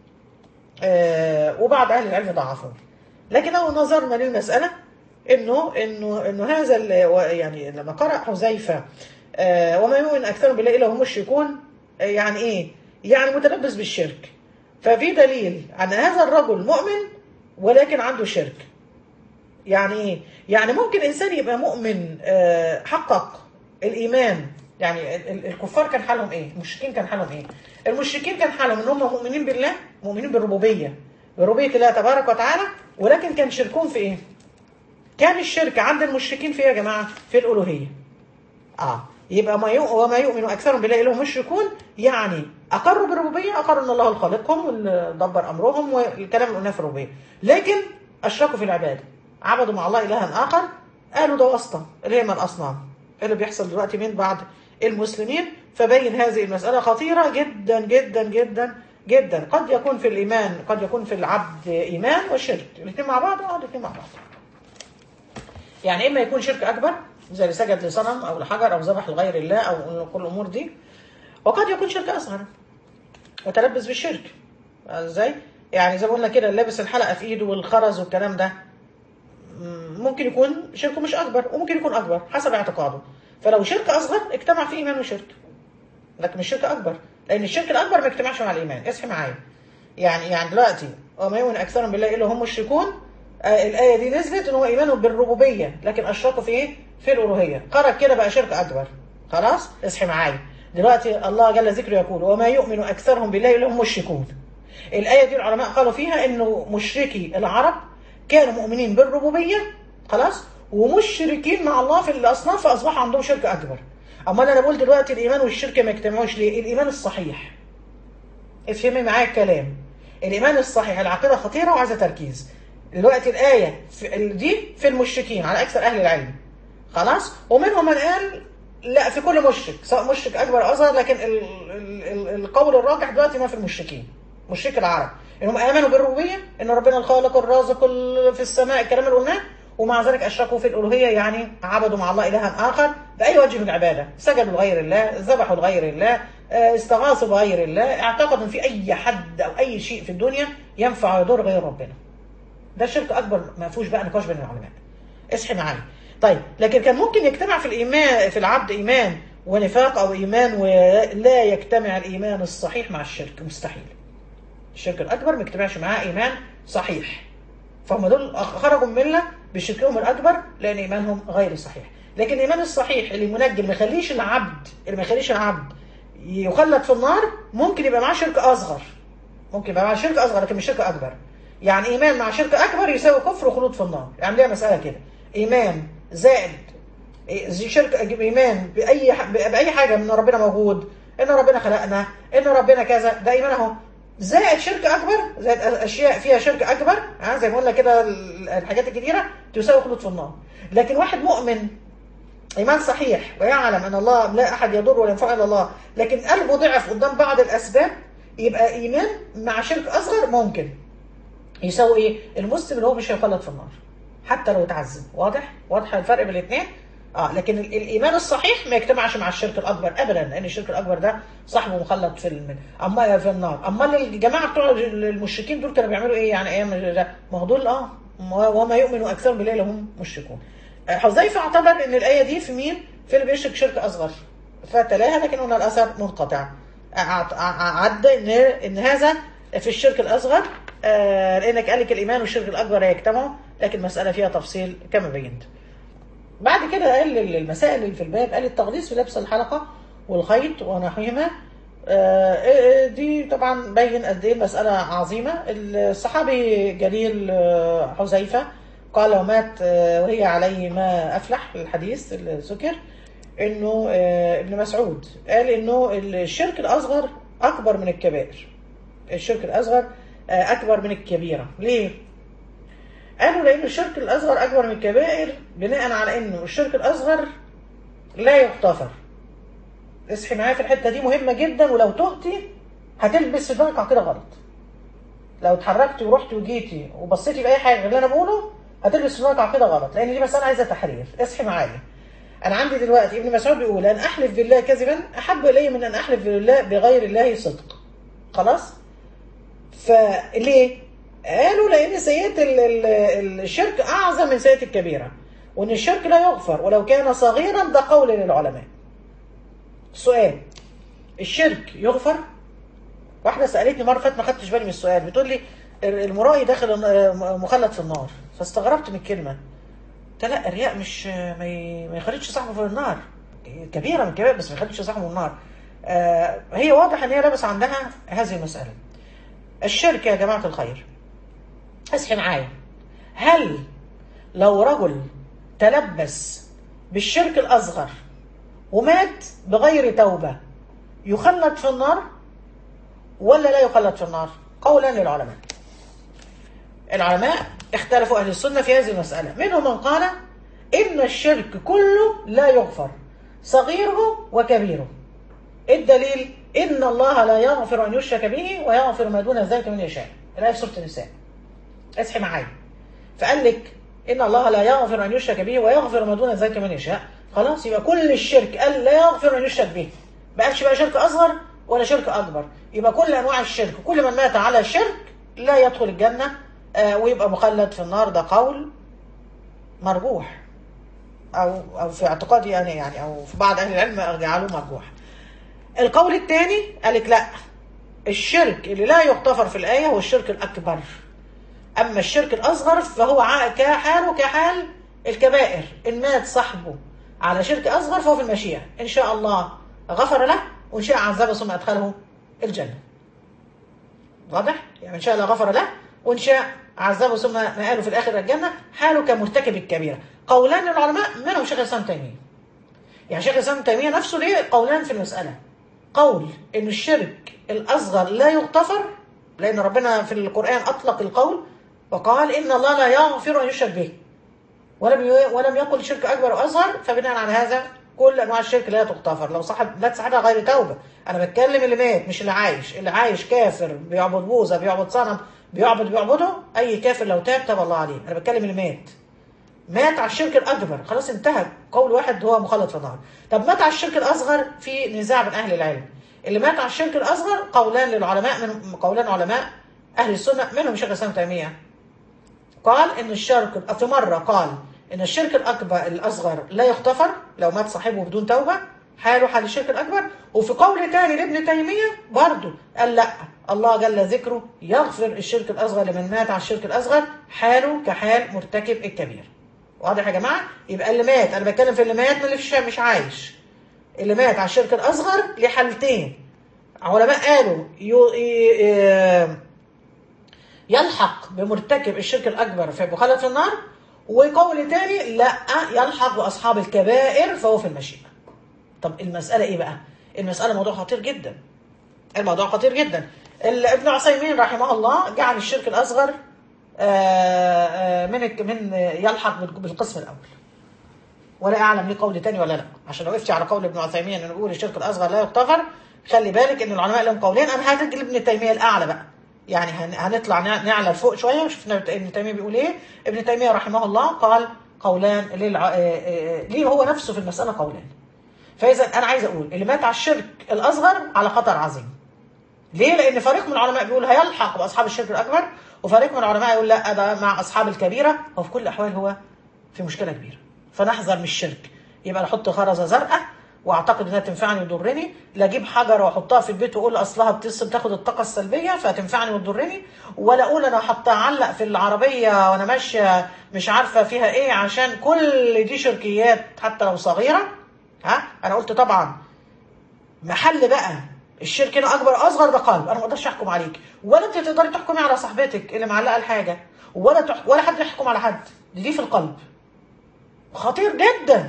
[SPEAKER 1] آه، وبعض أهل العلم ضعفوه لكن لو نظرنا للمسألة إنه إنه إنه هذا ال- و- يعني لما قرأ حذيفة آه، وما يؤمن أكثرهم بالله إلا هم مشركون آه، يعني إيه؟ يعني متلبس بالشرك ففي دليل أن هذا الرجل مؤمن ولكن عنده شرك يعني ايه؟ يعني ممكن انسان يبقى مؤمن آه، حقق الايمان يعني ال- ال- الكفار كان حالهم ايه؟ المشركين كان حالهم ايه؟ المشركين كان حالهم ان هم مؤمنين بالله مؤمنين بالربوبيه بربوبيه الله تبارك وتعالى ولكن كان شركهم في ايه؟ كان الشرك عند المشركين في ايه يا جماعه؟ في الالوهيه. اه يبقى ما يؤ... وما يؤمن اكثرهم بالله الا هم مشركون يعني اقروا بالربوبيه اقروا ان الله الخالقهم واللي دبر امرهم والكلام اللي قلناه في الربوبيه لكن اشركوا في العباده عبدوا مع الله الها اخر قالوا ده واسطه اللي هي من الاصنام اللي بيحصل دلوقتي من بعض المسلمين فبين هذه المساله خطيره جدا جدا جدا جدا قد يكون في الايمان قد يكون في العبد ايمان وشرك الاثنين مع بعض اه الاثنين مع بعض يعني اما يكون شرك اكبر زي اللي سجد لصنم او لحجر او ذبح لغير الله او كل الامور دي وقد يكون شرك اصغر وتلبس بالشرك ازاي يعني زي ما قلنا كده اللي لابس الحلقه في ايده والخرز والكلام ده مم، ممكن يكون شركه مش اكبر وممكن يكون اكبر حسب اعتقاده فلو شرك اصغر اجتمع فيه ايمان وشرك لكن مش شرك اكبر لان الشرك الاكبر ما يجتمعش مع الايمان اصحي معايا يعني يعني دلوقتي وما يؤمن اكثرهم بالله الا هم مشركون آه الايه دي نزلت ان هو ايمانهم بالربوبيه لكن اشركوا في ايه؟ في الالوهيه خرج كده بقى شرك اكبر خلاص اصحي معايا دلوقتي الله جل ذكره يقول وما يؤمن اكثرهم بالله الا هم مشركون الايه دي العلماء قالوا فيها انه مشركي العرب كانوا مؤمنين بالربوبيه خلاص ومشركين مع الله في الاصنام فاصبح عندهم شرك اكبر امال انا بقول دلوقتي الايمان والشرك ما يجتمعوش ليه الايمان الصحيح افهمي معايا الكلام الايمان الصحيح العقيده خطيره وعايزه تركيز دلوقتي الايه في ال- دي في المشركين على اكثر اهل العلم خلاص ومنهم من قال لا في كل مشرك سواء مشرك اكبر او اصغر لكن ال ال ال القول الراجح دلوقتي ما في المشركين مشرك العرب انهم امنوا بالربوبيه ان ربنا الخالق الرازق ال- في السماء الكلام اللي قلناه ومع ذلك اشركوا في الالوهيه يعني عبدوا مع الله الها اخر باي وجه من العباده سجدوا لغير الله ذبحوا لغير الله آه، استغاثوا بغير الله اعتقدوا ان في اي حد او اي شيء في الدنيا ينفع ويضر غير ربنا ده شرك اكبر ما فيهوش بقى نقاش بين العلماء اصحي معايا طيب لكن كان ممكن يجتمع في الايمان في العبد ايمان ونفاق او ايمان ولا يجتمع الايمان الصحيح مع الشرك مستحيل الشرك الاكبر ما يجتمعش معاه ايمان صحيح فهم دول خرجوا من المله بشركهم الاكبر لان ايمانهم غير صحيح لكن الايمان الصحيح اللي منجي اللي ما يخليش العبد اللي ما يخليش العبد يخلد في النار ممكن يبقى معاه شرك اصغر ممكن يبقى معاه شرك اصغر لكن مش شرك اكبر يعني ايمان مع شرك اكبر يساوي كفر وخلود في النار يعني ليها مساله كده ايمان زائد إيه، زي شرك أجيب ايمان باي ح- باي حاجه من ربنا موجود ان ربنا خلقنا ان ربنا كذا ده ايمان اهو زائد شرك اكبر زائد اشياء فيها شرك اكبر ها زي ما قلنا كده ال- الحاجات الكتيره تساوي خلود في النار لكن واحد مؤمن ايمان صحيح ويعلم ان الله لا احد يضر ولا ينفع الا الله لكن قلبه ضعف قدام بعض الاسباب يبقى ايمان مع شرك اصغر ممكن يساوي ايه المسلم اللي هو مش هيخلد في النار حتى لو اتعذب واضح واضح الفرق بين الاثنين اه لكن ال- الايمان الصحيح ما يجتمعش مع الشرك الاكبر ابدا لان الشرك الاكبر ده صاحبه مخلد في الم... اما في النار اما الجماعه بتوع المشركين دول كانوا بيعملوا ايه يعني ايام ده ما هو دول اه وما يؤمن اكثرهم بالله إلا هم مشركون آه، حذيفه اعتبر ان الايه دي في مين في اللي بيشرك شرك اصغر فتلاها لكن هنا الاثر منقطع أع- أع- عد ان ان هذا في الشرك الاصغر آه، لانك قال لك الايمان والشرك الاكبر يجتمعوا لكن المساله فيها تفصيل كما بينت بعد كده قال المسائل اللي في الباب قال التغليظ في لبس الحلقه والخيط ونحوهما آه، آه، دي طبعا بين قد ايه المساله عظيمه الصحابي جليل آه، حذيفه قال ومات آه، وهي عليه ما افلح الحديث اللي ذكر انه آه، ابن مسعود قال انه الشرك الاصغر اكبر من الكبائر الشرك الاصغر آه، اكبر من الكبيره ليه قالوا لان الشرك الاصغر اكبر من الكبائر بناء على انه الشرك الاصغر لا يغتفر اصحي معايا في الحته دي مهمه جدا ولو تهتي هتلبس في دماغك عقيده غلط لو اتحركتي ورحتي وجيتي وبصيتي باي حاجه غير اللي انا بقوله هتلبس في دماغك عقيده غلط لان دي مساله عايزه تحرير اصحي معايا انا عندي دلوقتي ابن مسعود بيقول ان احلف بالله كذبا احب الي من ان احلف بالله بغير الله صدق خلاص فليه قالوا لان سيئه ال- ال- الشرك اعظم من سيئه الكبيره وان الشرك لا يغفر ولو كان صغيرا ده قول للعلماء سؤال الشرك يغفر واحده سالتني مره فاتت ما خدتش بالي من السؤال بتقول لي المرائي داخل الن- مخلد في النار فاستغربت من الكلمه قلت لا الرياء مش ما ي- ما يخرجش صاحبه في النار كبيره من الكبائر بس ما يخرجش صاحبه من النار آه هي واضح ان هي لابس عندها هذه المساله الشرك يا جماعه الخير اصحي معايا هل لو رجل تلبس بالشرك الاصغر ومات بغير توبه يخلد في النار ولا لا يخلد في النار قولا للعلماء العلماء اختلفوا اهل السنه في هذه المساله منهم من قال ان الشرك كله لا يغفر صغيره وكبيره الدليل ان الله لا يغفر ان يشرك به ويغفر ما دون ذلك من يشاء الايه في سوره النساء اصحي معايا فقال لك ان الله لا يغفر ان يشرك به ويغفر ما دون ذلك من يشاء خلاص يبقى كل الشرك قال لا يغفر ان يشرك به ما قالش بقى شرك اصغر ولا شرك اكبر يبقى كل انواع الشرك كل من مات على الشرك لا يدخل الجنه آه ويبقى مخلد في النار ده قول مرجوح او او في اعتقادي يعني يعني او في بعض اهل العلم جعلوه مرجوح القول الثاني قال لك لا الشرك اللي لا يغتفر في الايه هو الشرك الاكبر اما الشرك الاصغر فهو ع- كحاله كحال الكبائر ان مات صاحبه على شرك اصغر فهو في المشيئه ان شاء الله غفر له وان شاء عذبه ثم ادخله الجنه واضح يعني ان شاء الله غفر له وان شاء عذبه ثم نقله في الاخر الجنه حاله كمرتكب الكبيره قولان للعلماء منهم شيخ الاسلام تيميه يعني شيخ الاسلام تيميه نفسه ليه قولان في المساله قول ان الشرك الاصغر لا يغتفر لان ربنا في القران اطلق القول وقال ان الله لا يغفر ان يشرك به ولم ي- ولم يقل شرك اكبر واصغر فبناء على هذا كل انواع الشرك لا تغتفر لو صاحب لا تصاحبها غير توبه انا بتكلم اللي مات مش اللي عايش اللي عايش كافر بيعبد بوذا بيعبد صنم بيعبد بيعبده اي كافر لو تاب تاب الله عليه انا بتكلم اللي مات مات على الشرك الاكبر خلاص انتهى قول واحد هو مخلط في النار طب مات على الشرك الاصغر في نزاع بين اهل العلم اللي مات على الشرك الاصغر قولان للعلماء من قولان علماء اهل السنه منهم شيخ الاسلام تيميه قال ان الشرك في مره قال ان الشرك الاكبر الاصغر لا يغتفر لو مات صاحبه بدون توبه حاله حال الشرك الاكبر وفي قول تاني لابن تيميه برضه قال لا الله جل ذكره يغفر الشرك الاصغر لمن مات على الشرك الاصغر حاله كحال مرتكب الكبير واضح يا جماعه يبقى اللي مات انا بتكلم في اللي مات من اللي في الشام مش عايش اللي مات على الشرك الاصغر ليه حالتين علماء قالوا يو... ي... يلحق بمرتكب الشرك الأكبر في مخالفة في النار وقول تاني لا يلحق بأصحاب الكبائر فهو في المشيئة طب المسألة إيه بقى؟ المسألة موضوع خطير جدا الموضوع خطير جدا ال- ابن عثيمين رحمه الله جعل الشرك الأصغر آه، آه، من الك- من يلحق بال- بالقسم الأول ولا اعلم ليه قول تاني ولا لا عشان لو وقفتي على قول ابن عثيمين انه بيقول الشرك الاصغر لا يغتفر خلي بالك ان العلماء لهم قولين انا هرجع لابن تيميه الاعلى بقى يعني هن- هنطلع نع- نعلى لفوق شويه وشفنا ابن تيميه بيقول ايه ابن تيميه رحمه الله قال قولان للع... آه، آه، ليه هو نفسه في المساله قولان فاذا انا عايز اقول اللي مات على الشرك الاصغر على خطر عظيم ليه؟ لأن فريق من العلماء بيقول هيلحق بأصحاب الشرك الأكبر وفريق من العلماء يقول لا ده مع أصحاب الكبيرة وفي كل الأحوال هو في مشكلة كبيرة فنحذر من الشرك يبقى نحط خرزة زرقاء واعتقد انها تنفعني وتضرني لا اجيب حجره واحطها في البيت واقول اصلها بتصل تاخد الطاقه السلبيه فهتنفعني وتضرني ولا اقول انا حطها علق في العربيه وانا ماشيه مش عارفه فيها ايه عشان كل دي شركيات حتى لو صغيره ها انا قلت طبعا محل بقى الشرك هنا اكبر اصغر ده قلب انا ما اقدرش احكم عليك ولا انت تقدري تحكمي على صاحبتك اللي معلقه الحاجه ولا تح... ولا حد يحكم على حد دي, دي في القلب خطير جدا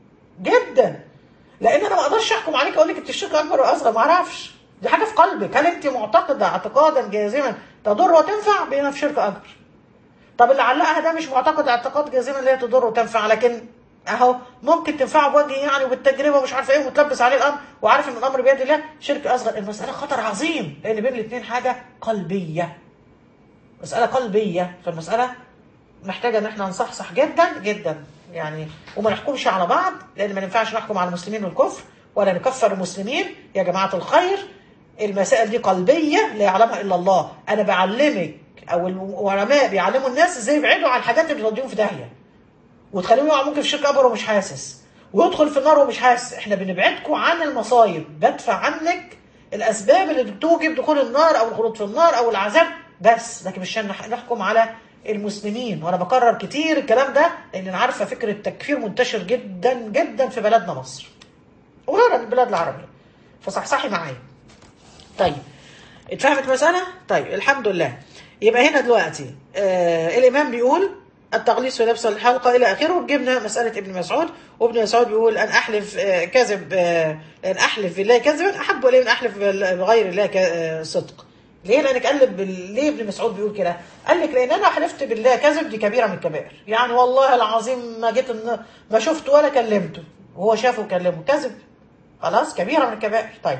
[SPEAKER 1] جدا لان انا ما اقدرش احكم عليك اقول لك انت الشرك اكبر واصغر ما اعرفش دي حاجه في قلبك هل انت معتقده اعتقادا جازما تضر وتنفع بينا في شرك اكبر طب اللي علقها ده مش معتقد اعتقاد جازما اللي هي تضر وتنفع لكن اهو ممكن تنفعه بوجه يعني وبالتجربه ومش عارفه ايه ومتلبس عليه الامر وعارف ان الامر بيد الله شرك اصغر المساله خطر عظيم لان بين الاثنين حاجه قلبيه مساله قلبيه فالمساله محتاجه ان احنا نصحصح جدا جدا يعني وما نحكمش على بعض لان ما ينفعش نحكم على المسلمين والكفر ولا نكفر المسلمين يا جماعه الخير المسائل دي قلبيه لا يعلمها الا الله انا بعلمك او العلماء بيعلموا الناس ازاي يبعدوا عن الحاجات اللي توديهم في داهيه وتخليهم يقعوا ممكن في شرك اكبر ومش حاسس ويدخل في النار ومش حاسس احنا بنبعدكم عن المصايب بدفع عنك الاسباب اللي بتوجب دخول النار او الخلود في النار او العذاب بس لكن مش نح- نحكم على المسلمين وانا بكرر كتير الكلام ده لان انا عارفه فكره التكفير منتشر جدا جدا في بلدنا مصر وغيرها من البلاد العربيه فصحصحي معايا طيب اتفهمت مسألة؟ طيب الحمد لله يبقى هنا دلوقتي آه الإمام بيقول التغليظ في لبس الحلقة إلى آخره وجبنا مسألة ابن مسعود وابن مسعود بيقول أن أحلف آه كذب آه أن أحلف بالله كذبا أحب إلي أن أحلف بال- بغير الله ك- آه صدق ليه لأنك قلب بال... ليه ابن مسعود بيقول كده؟ قال لك لأن أنا حلفت بالله كذب دي كبيرة من الكبائر يعني والله العظيم ما جيت إن- ما شفته ولا كلمته وهو شافه وكلمه كذب خلاص كبيرة من الكبائر طيب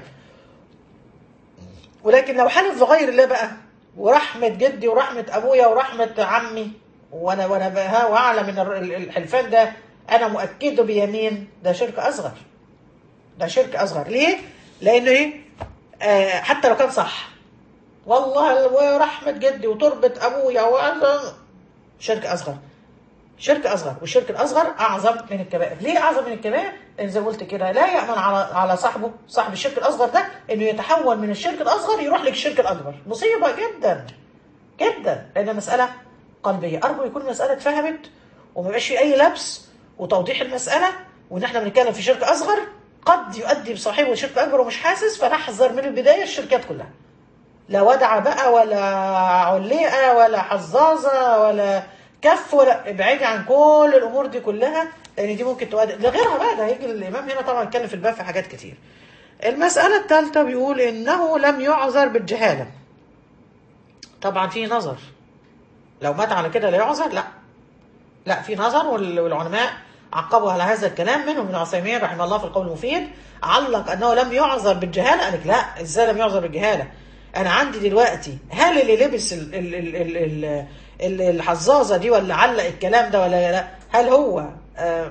[SPEAKER 1] ولكن لو حلف بغير الله بقى ورحمة جدي ورحمة أبويا ورحمة عمي وأنا وأنا بها وأعلم إن الر- ال- الحلفان ده أنا مؤكده بيمين ده شرك أصغر ده شرك أصغر ليه؟ لأنه إيه؟ آه حتى لو كان صح والله ورحمة جدي وتربة أبويا وأنا شرك أصغر شرك اصغر والشرك الاصغر اعظم من الكبائر ليه اعظم من الكبائر لان زي ما قلت كده لا يامن على على صاحبه صاحب الشرك الاصغر ده انه يتحول من الشرك الاصغر يروح للشرك الاكبر مصيبه جدا جدا لان المساله قلبيه ارجو يكون المساله اتفهمت وما يبقاش في اي لبس وتوضيح المساله وان احنا بنتكلم في شرك اصغر قد يؤدي بصاحبه لشرك اكبر ومش حاسس فنحذر من البدايه الشركات كلها لا ودعة بقى ولا علقة ولا حظاظة ولا كف ولا ابعدي عن كل الامور دي كلها لان دي ممكن تؤدي لغيرها بقى ده هيجي الامام هنا طبعا يتكلم في الباب في حاجات كتير المسألة الثالثة بيقول انه لم يعذر بالجهالة طبعا في نظر لو مات على كده لا يعذر لا لا في نظر وال- والعلماء عقبوا على هذا الكلام منهم ابن عثيمين رحمه الله في القول المفيد علق انه لم يعذر بالجهاله قال لك لا ازاي لم يعذر بالجهاله انا عندي دلوقتي هل اللي لبس ال ال ال ال ال ال الحظاظه دي ولا علق الكلام ده ولا لا هل هو آه،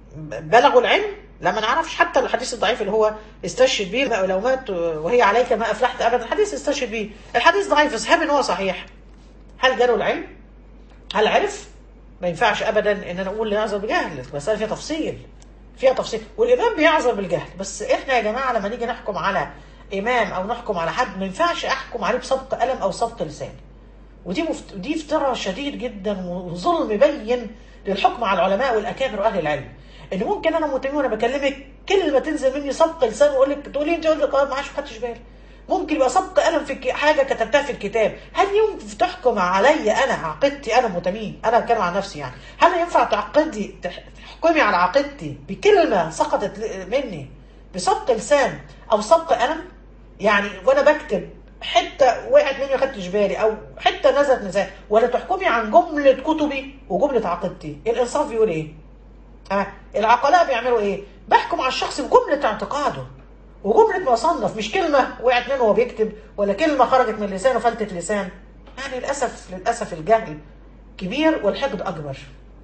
[SPEAKER 1] بلغوا العلم لا ما نعرفش حتى الحديث الضعيف اللي هو استشهد به لو مات وهي عليك ما افلحت ابدا الحديث استشهد به الحديث ضعيف بس هل ان هو صحيح هل جاله العلم هل عرف ما ينفعش ابدا ان انا اقول يعذر بجهل المساله فيها تفصيل فيها تفصيل والامام بيعذر بالجهل بس احنا يا جماعه لما نيجي نحكم على امام او نحكم على حد ما ينفعش احكم عليه بسبق قلم او سبق لسان ودي مفت... دي افتراء شديد جدا وظلم بين للحكم على العلماء والاكابر واهل العلم ان ممكن انا متمم وانا بكلمك كلمه تنزل مني سبق لسان واقول لك تقولي انت قلت اه ما عادش ما خدتش بالي ممكن يبقى سبق قلم في الك- حاجه كتبتها في الكتاب هل ينفع تحكم علي انا عقيدتي انا متميم انا بتكلم عن نفسي يعني هل ينفع تعقدي تح- تحكمي على عقيدتي بكلمه سقطت ل- مني بسبق لسان او سبق قلم يعني وانا بكتب حته وقعت مني ما خدتش بالي او حته نزلت نزال ولا تحكمي عن جمله كتبي وجمله عقيدتي الانصاف بيقول ايه ها العقلاء بيعملوا ايه بحكم على الشخص بجمله اعتقاده وجمله ما صنف مش كلمه وقعت منه وهو بيكتب ولا كلمه خرجت من لسانه فلتت لسان يعني للاسف للاسف الجهل كبير والحقد اكبر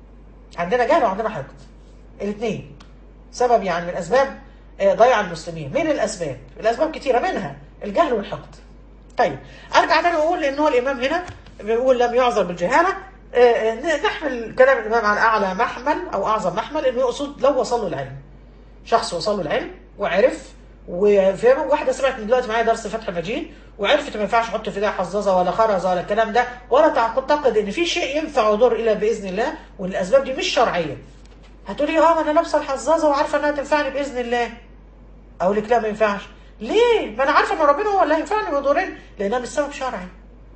[SPEAKER 1] عندنا جهل وعندنا حقد الاثنين سبب يعني من اسباب آه، ضياع المسلمين من الاسباب الاسباب كتيره منها الجهل والحقد طيب ارجع تاني واقول ان هو الامام هنا بيقول لم يعذر بالجهاله آه، آه، نحمل كلام الامام على اعلى محمل او اعظم محمل انه يقصد لو وصل له العلم شخص وصل له العلم وعرف وفي واحده سمعت من دلوقتي معايا درس فتح المجيد وعرفت ما ينفعش احط في ايديها حظاظه ولا خرزه ولا الكلام ده ولا تعتقد ان في شيء ينفع ويضر الا باذن الله وان الاسباب دي مش شرعيه هتقولي اه ما انا لابسه الحظاظه وعارفه انها تنفعني باذن الله اقول لك لا ما ينفعش ليه ما انا عارفه ان ربنا هو اللي هينفعني ويضرني لانها مش سبب شرعي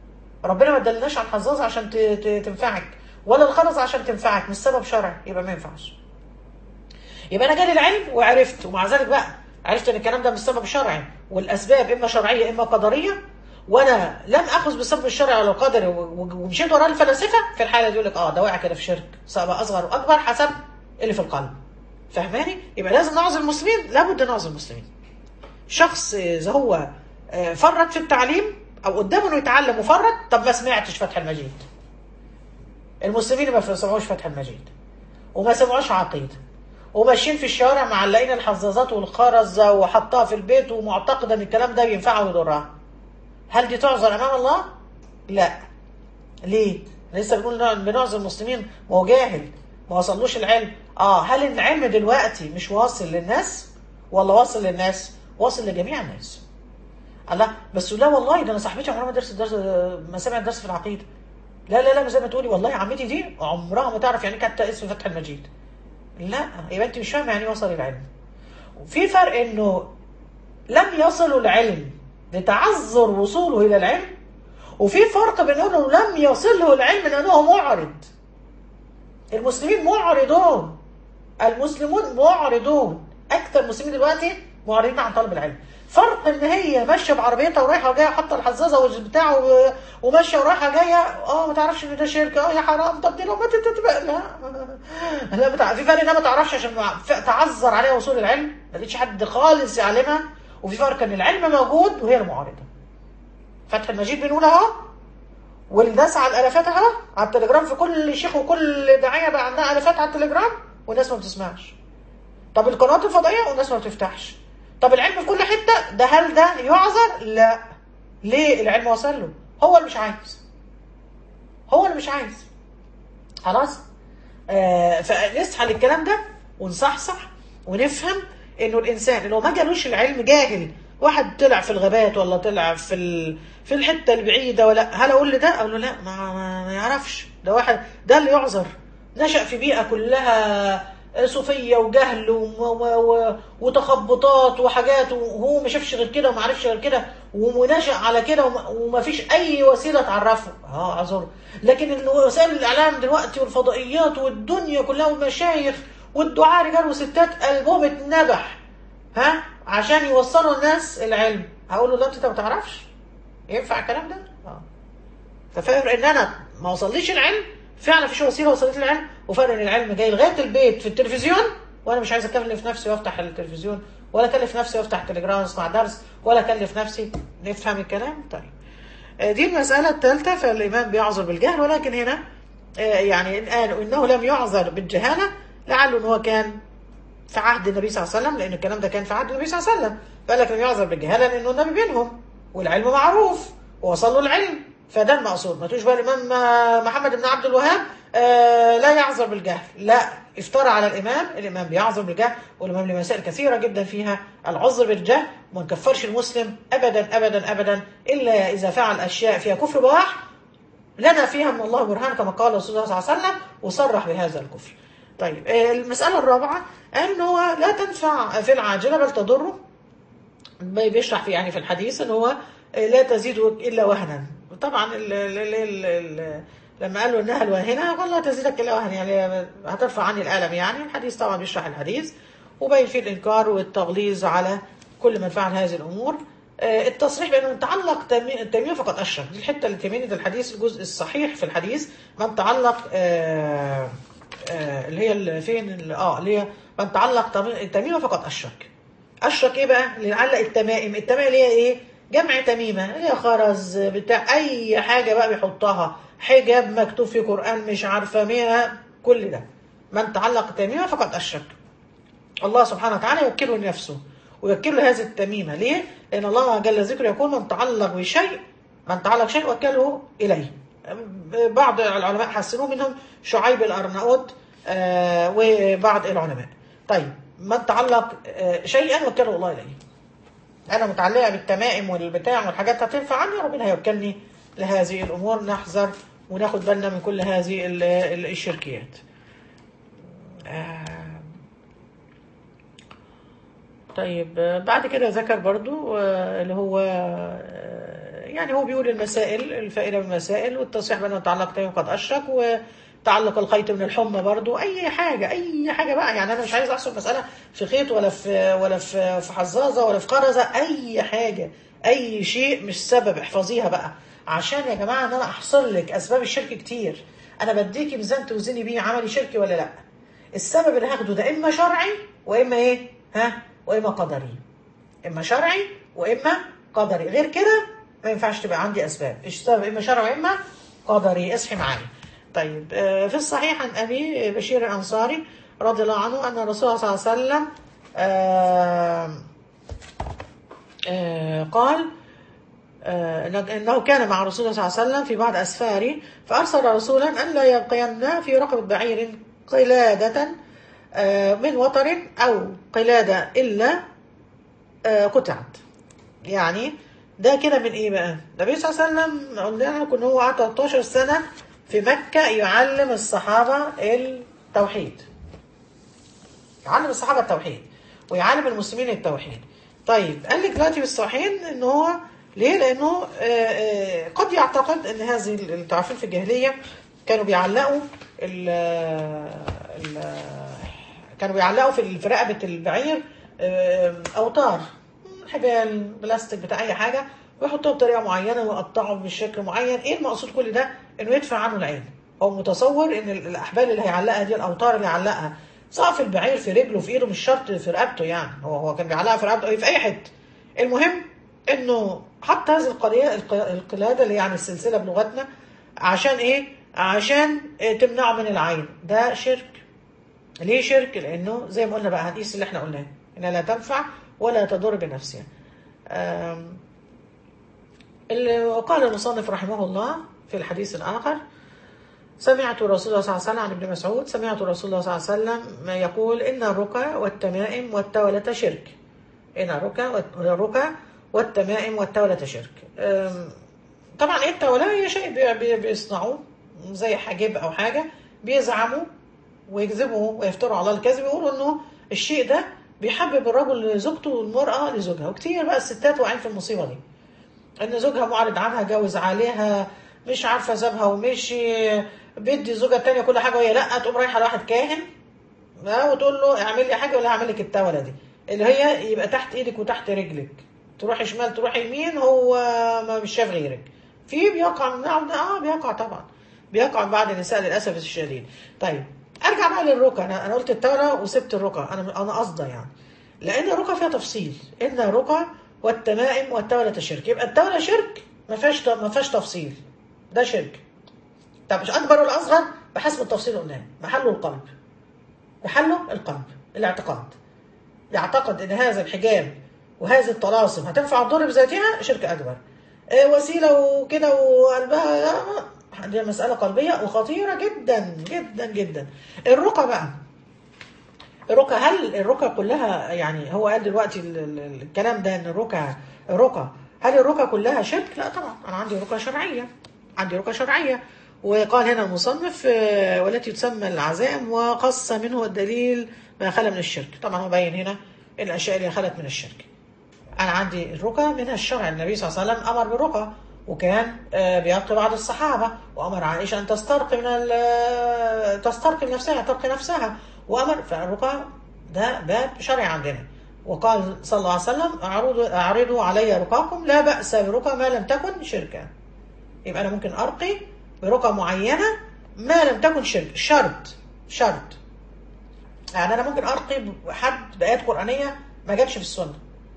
[SPEAKER 1] ربنا ما ادالناش على الحظاظه عشان ت- ت- تنفعك ولا الخرز عشان تنفعك مش سبب شرعي يبقى ما ينفعش يبقى انا جالي العلم وعرفت ومع ذلك بقى عرفت ان الكلام ده مش سبب شرعي والاسباب اما شرعيه اما قدريه وانا لم اخذ بالسبب الشرعي ولا القدري و- و- ومشيت ورا الفلاسفه في الحاله دي يقول لك اه ده واقع كده في شرك سواء اصغر واكبر حسب اللي في القلب فاهماني يبقى لازم نعظ المسلمين لابد نعظ المسلمين شخص اذا هو آه، فرط في التعليم او قدامه انه يتعلم وفرط طب ما سمعتش فتح المجيد المسلمين ما سمعوش فتح المجيد وما سمعوش عقيده وماشيين في الشوارع معلقين الحظاظات والخرزه وحطها في البيت ومعتقده ان الكلام ده بينفعها ويضرها هل دي تعذر امام الله؟ لا ليه؟ لسه بنقول بنعذر المسلمين ما هو جاهل ما وصلوش العلم اه هل العلم دلوقتي مش واصل للناس ولا واصل للناس؟ واصل لجميع الناس الله بس لا والله ده انا صاحبتي عمرها ما درست درس ما سمعت درس في العقيده لا لا لا زي ما تقولي والله عمتي دي عمرها ما تعرف يعني إيه كانت اسم فتح المجيد لا يبقى انت مش فاهمه يعني إيه وصل العلم وفي فرق انه لم يصل العلم لتعذر وصوله الى العلم وفي فرق بين انه لم يصله العلم لانه معرض المسلمين معرضون المسلمون معرضون اكثر المسلمين دلوقتي معرضين عن طلب العلم فرق ان هي ماشيه بعربيتها ورايحه وجايه حاطه الحزازه والبتاع و- وماشيه ورايحه جايه اه ما تعرفش ان ده شركه اه يا حرام طب دي لو ماتت تبقى لا لا بتاع في فرق انها ما تعرفش عشان ما- ف- تعذر عليها وصول العلم ما لقيتش حد خالص يعلمها وفي فرق ان العلم موجود وهي المعارضه فتح المجيد بنقول اهو والناس على الالافات اهو على التليجرام في كل شيخ وكل داعيه بقى عندها الافات على التليجرام والناس ما بتسمعش طب القنوات الفضائيه والناس ما بتفتحش طب العلم في كل حته ده هل ده يعذر لا ليه العلم وصل له هو اللي مش عايز هو اللي مش عايز خلاص آه فنصحى للكلام ده ونصحصح ونفهم انه الانسان اللي هو ما جالوش العلم جاهل واحد طلع في الغابات ولا طلع في ال... في الحته البعيده ولا هل اقول لده اقول له لا ما, ما, ما يعرفش ده واحد ده اللي يعذر نشأ في بيئه كلها صوفيه وجهل و... و... و... وتخبطات وحاجات وهو ما شافش غير كده وما عرفش غير كده ونشأ على كده وما... وما فيش اي وسيله تعرفه اه اعذره لكن ال- وسائل الاعلام دلوقتي والفضائيات والدنيا كلها والمشايخ والدعاء رجال وستات قلبهم اتنبح ها عشان يوصلوا الناس العلم هقول له لا انت ما تعرفش ينفع الكلام ده اه ففاهم ان انا ما وصليش العلم فعلا فيش وسيله وصلت للعلم وفرق ان العلم جاي لغايه البيت في التلفزيون وانا مش عايز اكلف نفسي وافتح التلفزيون ولا اكلف نفسي وافتح تليجرام اسمع درس ولا اكلف نفسي نفهم الكلام طيب آه، دي المساله الثالثه فالامام بيعذر بالجهل ولكن هنا آه، يعني إن قالوا انه لم يعذر بالجهاله لعله ان هو كان في عهد النبي صلى الله عليه وسلم لان الكلام ده كان في عهد النبي صلى الله عليه وسلم فقال لك لم يعذر بالجهاله لانه النبي بينهم والعلم معروف ووصل له العلم فده المقصود ما تقولش بقى الامام آه، محمد بن عبد الوهاب آه، لا يعذر بالجهل لا افترى على الامام الامام بيعذر بالجهل والامام له مسائل كثيره جدا فيها العذر بالجهل وما نكفرش المسلم ابدا ابدا ابدا الا اذا فعل اشياء فيها كفر بواح لنا فيها من الله برهان كما قال رسول الله صلى الله عليه وسلم وصرح بهذا الكفر طيب آه، المسألة الرابعة قال ان هو لا تنفع في العاجلة بل تضره بي- بيشرح في يعني في الحديث ان هو آه، لا تزيد الا وهنا طبعا ال ال ال ال ال لما قالوا انها الواهنه قال لا تزيدك الا وهن يعني هترفع عني الالم يعني الحديث طبعا بيشرح الحديث وبين فيه الانكار والتغليظ على كل من فعل هذه الامور آه، التصريح بانه من تعلق تمي- التمييم فقد اشرك دي الحته اللي تميني الحديث الجزء الصحيح في الحديث من تعلق آه، آه، اللي هي ال- فين ال- اه اللي هي من تعلق تمي- التميمه فقد اشرك اشرك ايه بقى اللي علق التمائم التمائم اللي هي ايه جمع تميمه اللي هي خرز بتاع اي حاجه بقى بيحطها حجاب مكتوب في قران مش عارفه مية كل ده من تعلق التميمه فقد اشرك الله سبحانه وتعالى يوكله لنفسه ويوكله هذه التميمه ليه؟ لان الله جل ذكره يقول من تعلق بشيء من تعلق شيء وكله اليه بعض العلماء حسنوه منهم شعيب الارناؤوط آه، وبعض العلماء طيب من تعلق آه، شيئا وكله الله اليه انا متعلقه بالتمائم والبتاع والحاجات هتنفع عني ربنا هيوكلني لهذه الامور نحذر وناخد بالنا من كل هذه ال- ال- الشركيات آه، طيب آه، بعد كده ذكر برضو آه، اللي هو آه، يعني هو بيقول المسائل الفائدة من المسائل والتصريح بأنه تعلق تمام قد أشرك وتعلق الخيط من الحمى برضو أي حاجة أي حاجة بقى يعني أنا مش عايز أحصل مسألة في خيط ولا في ولا في في حزازة ولا في خرزة أي حاجة أي شيء مش سبب احفظيها بقى عشان يا جماعة إن أنا أحصر لك أسباب الشرك كتير أنا بديكي ميزان توزني بيه عملي شركي ولا لأ السبب اللي هاخده ده اما شرعي واما ايه ها واما قدري اما شرعي واما قدري غير كده ما ينفعش تبقى عندي اسباب ايش السبب اما شرعي واما قدري اصحي معايا طيب آه، في الصحيح عن ابي بشير الانصاري رضي الله عنه ان الرسول صلى الله عليه وسلم آه، آه، قال آه، انه كان مع رسول الله صلى الله عليه وسلم في بعض اسفاره فارسل رسولا ان لا يبقين في رقبه بعير قلاده آه، من وتر او قلاده الا آه، قطعت يعني ده كده من ايه بقى؟ النبي صلى الله عليه وسلم قلنا لكم ان هو قعد 13 سنه في مكه يعلم الصحابه التوحيد. يعلم الصحابه التوحيد ويعلم المسلمين التوحيد. طيب قال لك دلوقتي في الصحيحين ان هو ليه؟ لانه آه، آه، قد يعتقد ان هذه ال- انتوا عارفين في الجاهليه كانوا بيعلقوا ال ال كانوا بيعلقوا في في رقبه البعير آه، اوتار حبال بلاستيك بتاع اي حاجه ويحطوها بطريقه معينه ويقطعوا بشكل معين ايه المقصود كل ده انه يدفع عنه العين هو متصور ان ال- الاحبال اللي هيعلقها دي الاوتار اللي هيعلقها سواء في البعير في رجله في ايده مش شرط في رقبته يعني هو هو كان بيعلقها في رقبته أو في اي حته المهم انه حط هذه القضيه الق- القلاده اللي يعني السلسله بلغتنا عشان ايه عشان إيه تمنعه من العين ده شرك ليه شرك لانه زي ما قلنا بقى هنقيس اللي احنا قلناه انها لا تنفع ولا تضر بنفسها آم، اللي قال المصنف رحمه الله في الحديث الآخر سمعت رسول الله صلى الله عليه وسلم عن ابن مسعود سمعت رسول الله صلى الله عليه وسلم ما يقول إن الرقى والتمائم والتولة شرك إن الرقى والرقى والتمائم والتولة شرك أم، طبعا ايه التولة هي شيء بي- بي- بيصنعوه زي حاجب أو حاجة بيزعموا ويكذبوا ويفتروا على الكذب يقولوا انه الشيء ده بيحبب الرجل لزوجته والمرأة لزوجها وكتير بقى الستات واقعين في المصيبة دي ان زوجها معرض عنها جوز عليها مش عارفه سابها ومشي بيدي الزوجه التانيه كل حاجه وهي لا تقوم رايحه لواحد كاهن ها، وتقول له اعمل لي حاجه ولا هعمل لك التوله دي اللي هي يبقى تحت ايدك وتحت رجلك تروحي شمال تروحي يمين هو ما مش شايف غيرك في بيقع من نعم ده اه بيقع طبعا بيقع من بعض النساء للاسف الشديد طيب ارجع بقى للركى انا انا قلت التولى وسبت الركى انا انا قصده يعني لان الركى فيها تفصيل ان الركى والتمائم والتولة شرك يبقى التولة شرك ما فيهاش ما فيهاش تفصيل ده شرك طب مش اكبر ولا اصغر بحسب التفصيل اللي قلناه محله القلب محله القلب الاعتقاد يعتقد ان هذا الحجاب وهذه الطلاسم هتنفع الضر بذاتها شرك اكبر آه، وسيله وكده وقلبها لا، دي مساله قلبيه وخطيره جدا جدا جدا الرقى بقى الرقى هل الرقى كلها يعني هو قال دلوقتي ال- ال- الكلام ده ان الرقى الرقى هل الرقى كلها شرك؟ لا طبعا انا عندي رقى شرعيه عندي رقى شرعيه وقال هنا المصنف آه، والتي تسمى العزائم وقص منه الدليل ما خلا من الشرك طبعا هو باين هنا الاشياء اللي خلت من الشرك انا عندي الرقى منها الشرع النبي صلى الله عليه وسلم امر بالرقى وكان آه، بيرقي بعض الصحابه وامر عائشه ان تسترقي من ال- تسترقي نفسها ترقي نفسها وامر فالرقى ده باب شرعي عندنا وقال صلى الله عليه وسلم اعرضوا اعرضوا علي رقاكم لا باس برقى ما لم تكن شركا يبقى انا ممكن ارقي برقى معينه ما لم تكن شرك شرط شرط يعني انا ممكن ارقي حد بايات قرانيه ما جاتش في السنه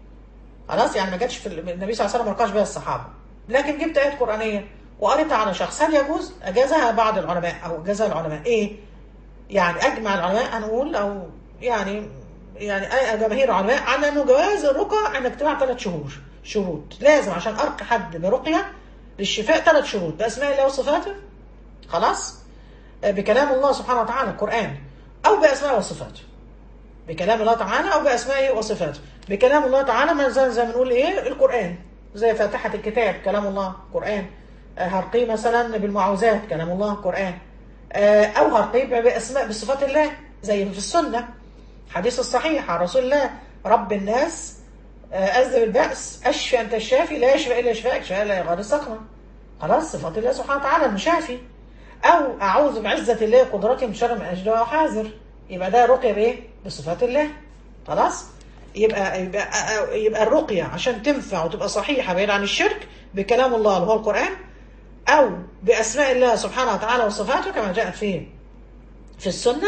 [SPEAKER 1] خلاص يعني ما جاتش في ال- النبي صلى الله عليه وسلم ما رقاش بها الصحابه لكن جبت ايات قرانيه وقريتها على شخص هل يجوز اجازها بعض العلماء او اجازها العلماء ايه يعني اجمع العلماء هنقول او يعني يعني أي- جماهير العلماء على انه جواز الرقى عند اجتماع ثلاث شهور شروط لازم عشان ارقي حد برقيه للشفاء ثلاث شروط باسماء الله وصفاته خلاص آه، بكلام الله سبحانه وتعالى القران او باسماء وصفاته بكلام الله تعالى او باسمائه وصفاته بكلام الله تعالى ما زي, زي ما نقول ايه القران زي فاتحه الكتاب كلام الله قران آه، هرقيه مثلا بالمعوذات كلام الله قران آه، او هرقيه باسماء بصفات الله زي في السنه حديث الصحيح عن رسول الله رب الناس آه، أذهب البأس أشفي أنت الشافي لا يشفى إلا شفاءك شفاء لا يغادر سقما خلاص صفات الله سبحانه وتعالى المشافي أو أعوذ بعزة الله قدرته من شر ما أجد وأحاذر يبقى ده رقية بإيه؟ بصفات الله خلاص يبقى يبقى يبقى الرقية عشان تنفع وتبقى صحيحة بعيد عن الشرك بكلام الله اللي هو القرآن أو بأسماء الله سبحانه وتعالى وصفاته كما جاءت في في السنة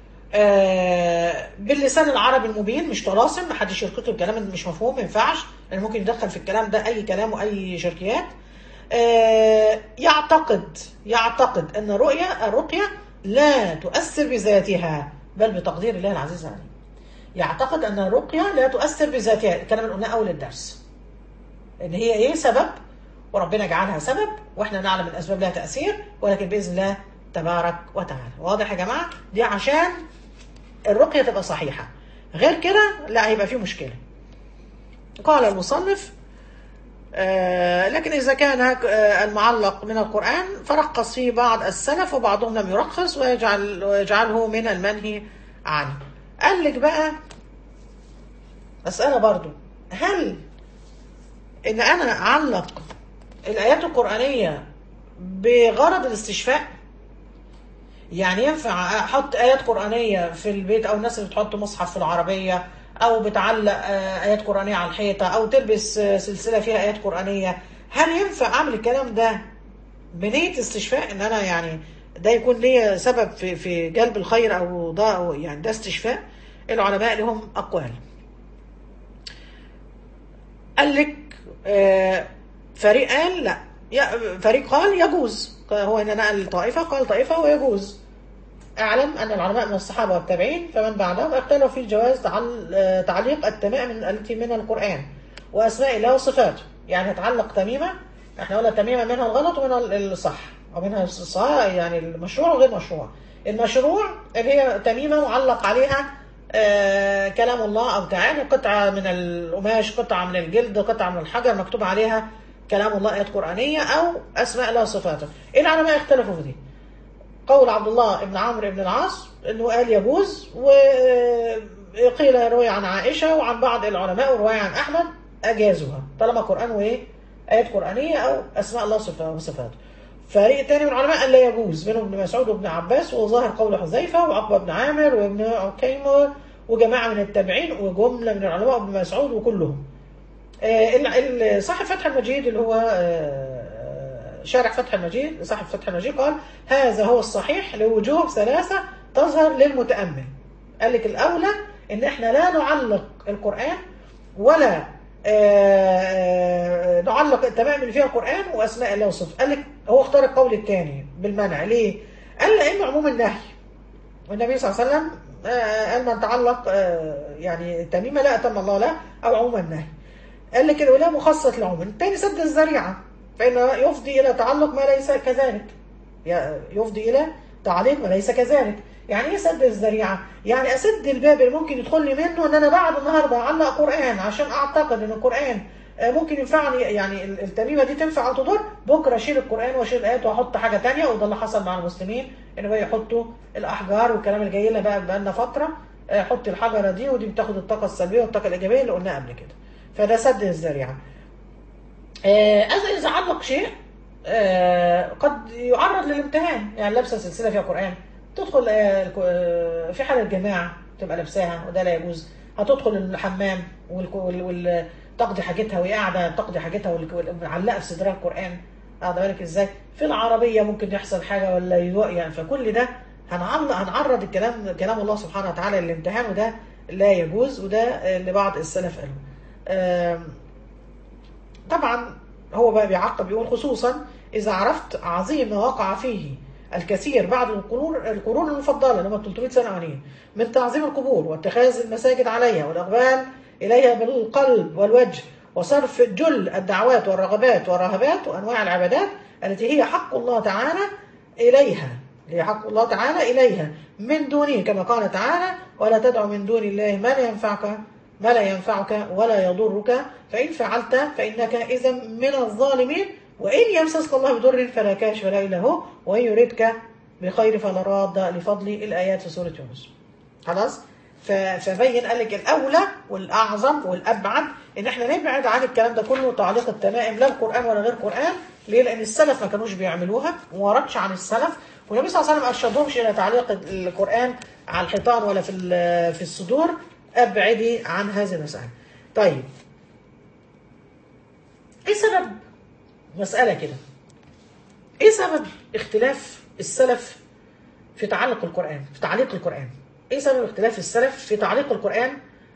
[SPEAKER 1] آه، باللسان العربي المبين مش طلاسم محدش يركض الكلام اللي مش مفهوم ما ينفعش لان ممكن يدخل في الكلام ده اي كلام واي شركيات آه، يعتقد يعتقد ان رؤية الرقية لا تؤثر بذاتها بل بتقدير الله العزيز العليم يعتقد ان الرقية لا تؤثر بذاتها الكلام اللي قلناه اول الدرس ان هي ايه سبب وربنا جعلها سبب واحنا نعلم الاسباب لها تاثير ولكن باذن الله تبارك وتعالى واضح يا جماعه دي عشان الرقيه تبقى صحيحه غير كده لا هيبقى في مشكله قال المصنف آه لكن إذا كان آه المعلق من القرآن فرقص فيه بعض السلف وبعضهم لم يرخص ويجعل ويجعله من المنهي عنه قال لك بقى مسألة برضو هل إن أنا أعلق الآيات القرآنية بغرض الاستشفاء يعني ينفع أحط آيات قرآنية في البيت أو الناس اللي بتحط مصحف في العربية أو بتعلق آيات قرآنية على الحيطة أو تلبس سلسلة فيها آيات قرآنية هل ينفع أعمل الكلام ده بنية استشفاء إن أنا يعني ده يكون لي سبب في في جلب الخير أو ده أو يعني ده استشفاء العلماء لهم أقوال قال لك فريق قال لا فريق قال يجوز هو هنا نقل طائفة قال طائفة ويجوز اعلم أن العلماء من الصحابة والتابعين فمن بعدهم اختلفوا في جواز تعليق التمائم التي من القرآن وأسماء الله وصفاته يعني تعلق تميمة احنا قلنا تميمة منها الغلط ومنها الصح أو منها الصح يعني المشروع وغير مشروع المشروع اللي هي تميمة معلق عليها آه كلام الله أو تعالى قطعة من القماش قطعة من الجلد قطعة من الحجر مكتوب عليها كلام الله آيات قرآنية أو أسماء الله وصفاته العلماء اختلفوا في دي قول عبد الله بن عمرو بن العاص انه قال يجوز وقيل يروي عن عائشه وعن بعض العلماء وروايه عن احمد اجازوها طالما قران وايه ايات قرانيه او اسماء الله وصفاته فريق تاني من العلماء قال لا يجوز منهم ابن مسعود وابن عباس وظاهر قول حذيفه وعقبه بن عامر وابن عكيم وجماعه من التابعين وجمله من العلماء وابن مسعود وكلهم صاحب فتح المجيد اللي هو شارح فتح المجيد صاحب فتح المجيد قال هذا هو الصحيح لوجوه ثلاثة تظهر للمتأمل قال لك الأولى إن إحنا لا نعلق القرآن ولا آه، نعلق التمام اللي فيها القرآن وأسماء الله وصفاته قال لك هو اختار القول الثاني بالمنع ليه؟ قال لأن عموم النهي والنبي صلى الله عليه وسلم آه، قال من تعلق آه، يعني التميمة لا أتم الله له أو عموم النهي قال لك الولاء مخصص لعموم الثاني سد الذريعة فإنه يفضي إلى تعلق ما ليس كذلك ي- يفضي إلى تعليق ما ليس كذلك يعني ايه سد الذريعه؟ يعني اسد الباب اللي ممكن يدخل لي منه ان انا بعد النهارده اعلق قران عشان اعتقد ان القران آه، ممكن ينفعني يعني ال- التميمه دي تنفع او تضر بكره اشيل القران واشيل الايات واحط حاجه تانية وده اللي حصل مع المسلمين ان بقى يحطوا الاحجار والكلام اللي جاي لنا بقى بقى لنا فتره آه، حط الحجره دي ودي بتاخد الطاقه السلبيه والطاقه الايجابيه اللي قلناها قبل كده فده سد الذريعه آه، أذا إذا علق شيء آه، قد يعرض للامتهان يعني لابسه سلسله فيها قران تدخل آه، الك- آه، في حال الجماعه تبقى لابساها وده لا يجوز هتدخل الحمام والك- وال- وال- تقضي حاجتها وهي قاعده تقضي حاجتها والك- وال- معلقه في صدرها القران واخده بالك ازاي في العربيه ممكن يحصل حاجه ولا يوق يعني فكل ده هنعرض هنعرض الكلام كلام الله سبحانه وتعالى للامتهان وده لا يجوز وده آه، اللي بعض السلف قالوا آم، طبعا هو بقى بيعقب يقول خصوصا إذا عرفت عظيم ما وقع فيه الكثير بعد القرون القرون المفضلة لما 300 سنة عنين من تعظيم القبور واتخاذ المساجد عليها والإقبال إليها بالقلب والوجه وصرف جل الدعوات والرغبات والرهبات وأنواع العبادات التي هي حق الله تعالى إليها هي حق الله تعالى إليها من دونه كما قال تعالى ولا تدع من دون الله ما لا ينفعك ما لا ينفعك ولا يضرك فإن فعلت فإنك إذا من الظالمين وإن يمسسك الله بضر فلا كاشف له إلا هو وإن يردك بخير فلا راد لفضل الآيات في سورة يونس خلاص ف- فبين قال لك الأولى والأعظم والأبعد إن إحنا نبعد عن الكلام ده كله تعليق التمائم لا القرآن ولا غير قرآن ليه؟ لأن السلف ما كانوش بيعملوها وما وردش عن السلف والنبي صلى الله عليه وسلم ما أرشدهمش إلى تعليق القرآن على الحيطان ولا في ال- في الصدور ابعدي عن هذه المسألة طيب ايه سبب مسألة كده ايه سبب اختلاف السلف في تعلق القرآن في تعليق القرآن ايه سبب اختلاف السلف في تعليق القرآن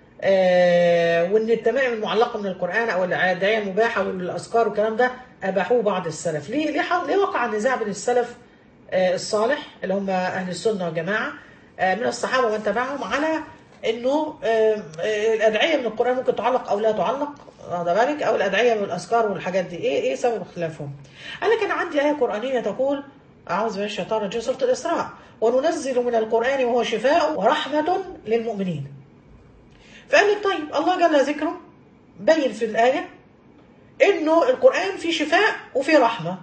[SPEAKER 1] آه وان التمائم المعلقة من القرآن او الادعية المباحة والاذكار والكلام ده اباحوه بعض السلف ليه ليه, حق- ليه وقع النزاع بين السلف آه الصالح اللي هم اهل السنة والجماعة آه من الصحابة ومن تبعهم على انه آه، آه، الادعيه من القران ممكن تعلق او لا تعلق واخد بالك او الادعيه من الاذكار والحاجات دي ايه ايه سبب اختلافهم؟ قال لك انا عندي ايه قرانيه تقول اعوذ بالله من الشيطان الرجيم سوره الاسراء وننزل من القران وهو شفاء ورحمه للمؤمنين. فقال لك طيب الله جل ذكره بين في الايه انه القران فيه شفاء وفيه رحمه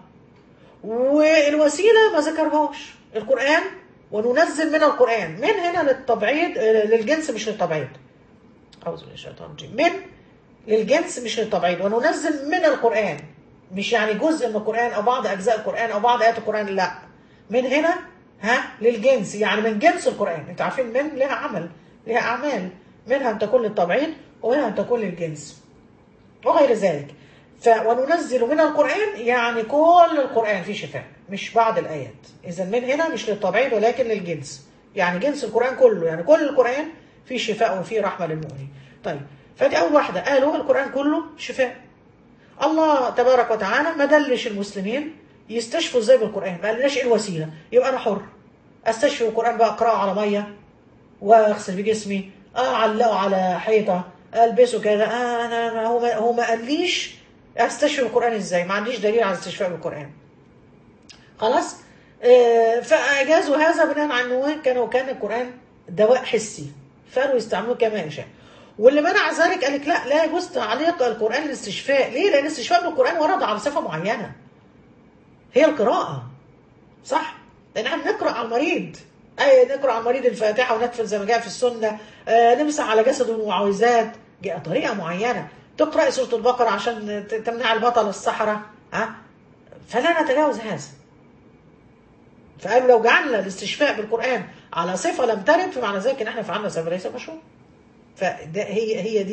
[SPEAKER 1] والوسيله ما ذكرهاش القران وننزل من القران من هنا للتبعيد آه، للجنس مش للتبعيد اعوذ بالله من الشيطان الرجيم من للجنس مش للتبعيد وننزل من القران مش يعني جزء من القران او بعض اجزاء القران او بعض ايات القران لا من هنا ها للجنس يعني من جنس القران انتوا عارفين من لها عمل لها اعمال منها ان تكون للتبعيد ومنها ان تكون للجنس وغير ذلك ف وننزل من القرآن يعني كل القرآن فيه شفاء مش بعض الآيات إذا من هنا مش للتبعيد ولكن للجنس يعني جنس القرآن كله يعني كل القرآن فيه شفاء وفيه رحمة للمؤمنين طيب فدي أول واحدة قالوا القرآن كله شفاء الله تبارك وتعالى ما دلش المسلمين يستشفوا ازاي بالقرآن ما قالناش ايه الوسيلة يبقى أنا حر استشفي القرآن بقى أقرأه على مية واغسل بجسمي اعلقه على حيطه البسه كده آه انا أنا- هو ما هو ما قاليش استشفي القران ازاي ما عنديش دليل على استشفاء بالقران خلاص آه فاجازوا هذا بناء على انه كانوا كان القران دواء حسي فقالوا يستعملوه كما يشاء واللي منع ذلك قال لك لا لا يجوز تعليق القران للاستشفاء ليه لان الاستشفاء بالقران ورد على صفه معينه هي القراءه صح لان احنا بنقرا على المريض اي نقرا على المريض الفاتحه ونتفل زي ما جاء في السنه آه نمسح على جسده المعوذات جاء طريقه معينه تقرا سوره البقره عشان ت- تمنع البطل السحره ها فلا نتجاوز هذا فقالوا لو جعلنا الاستشفاء بالقران على صفه لم ترد فمعنى ذلك ان احنا فعلنا سبب ليس مشروع فده هي هي دي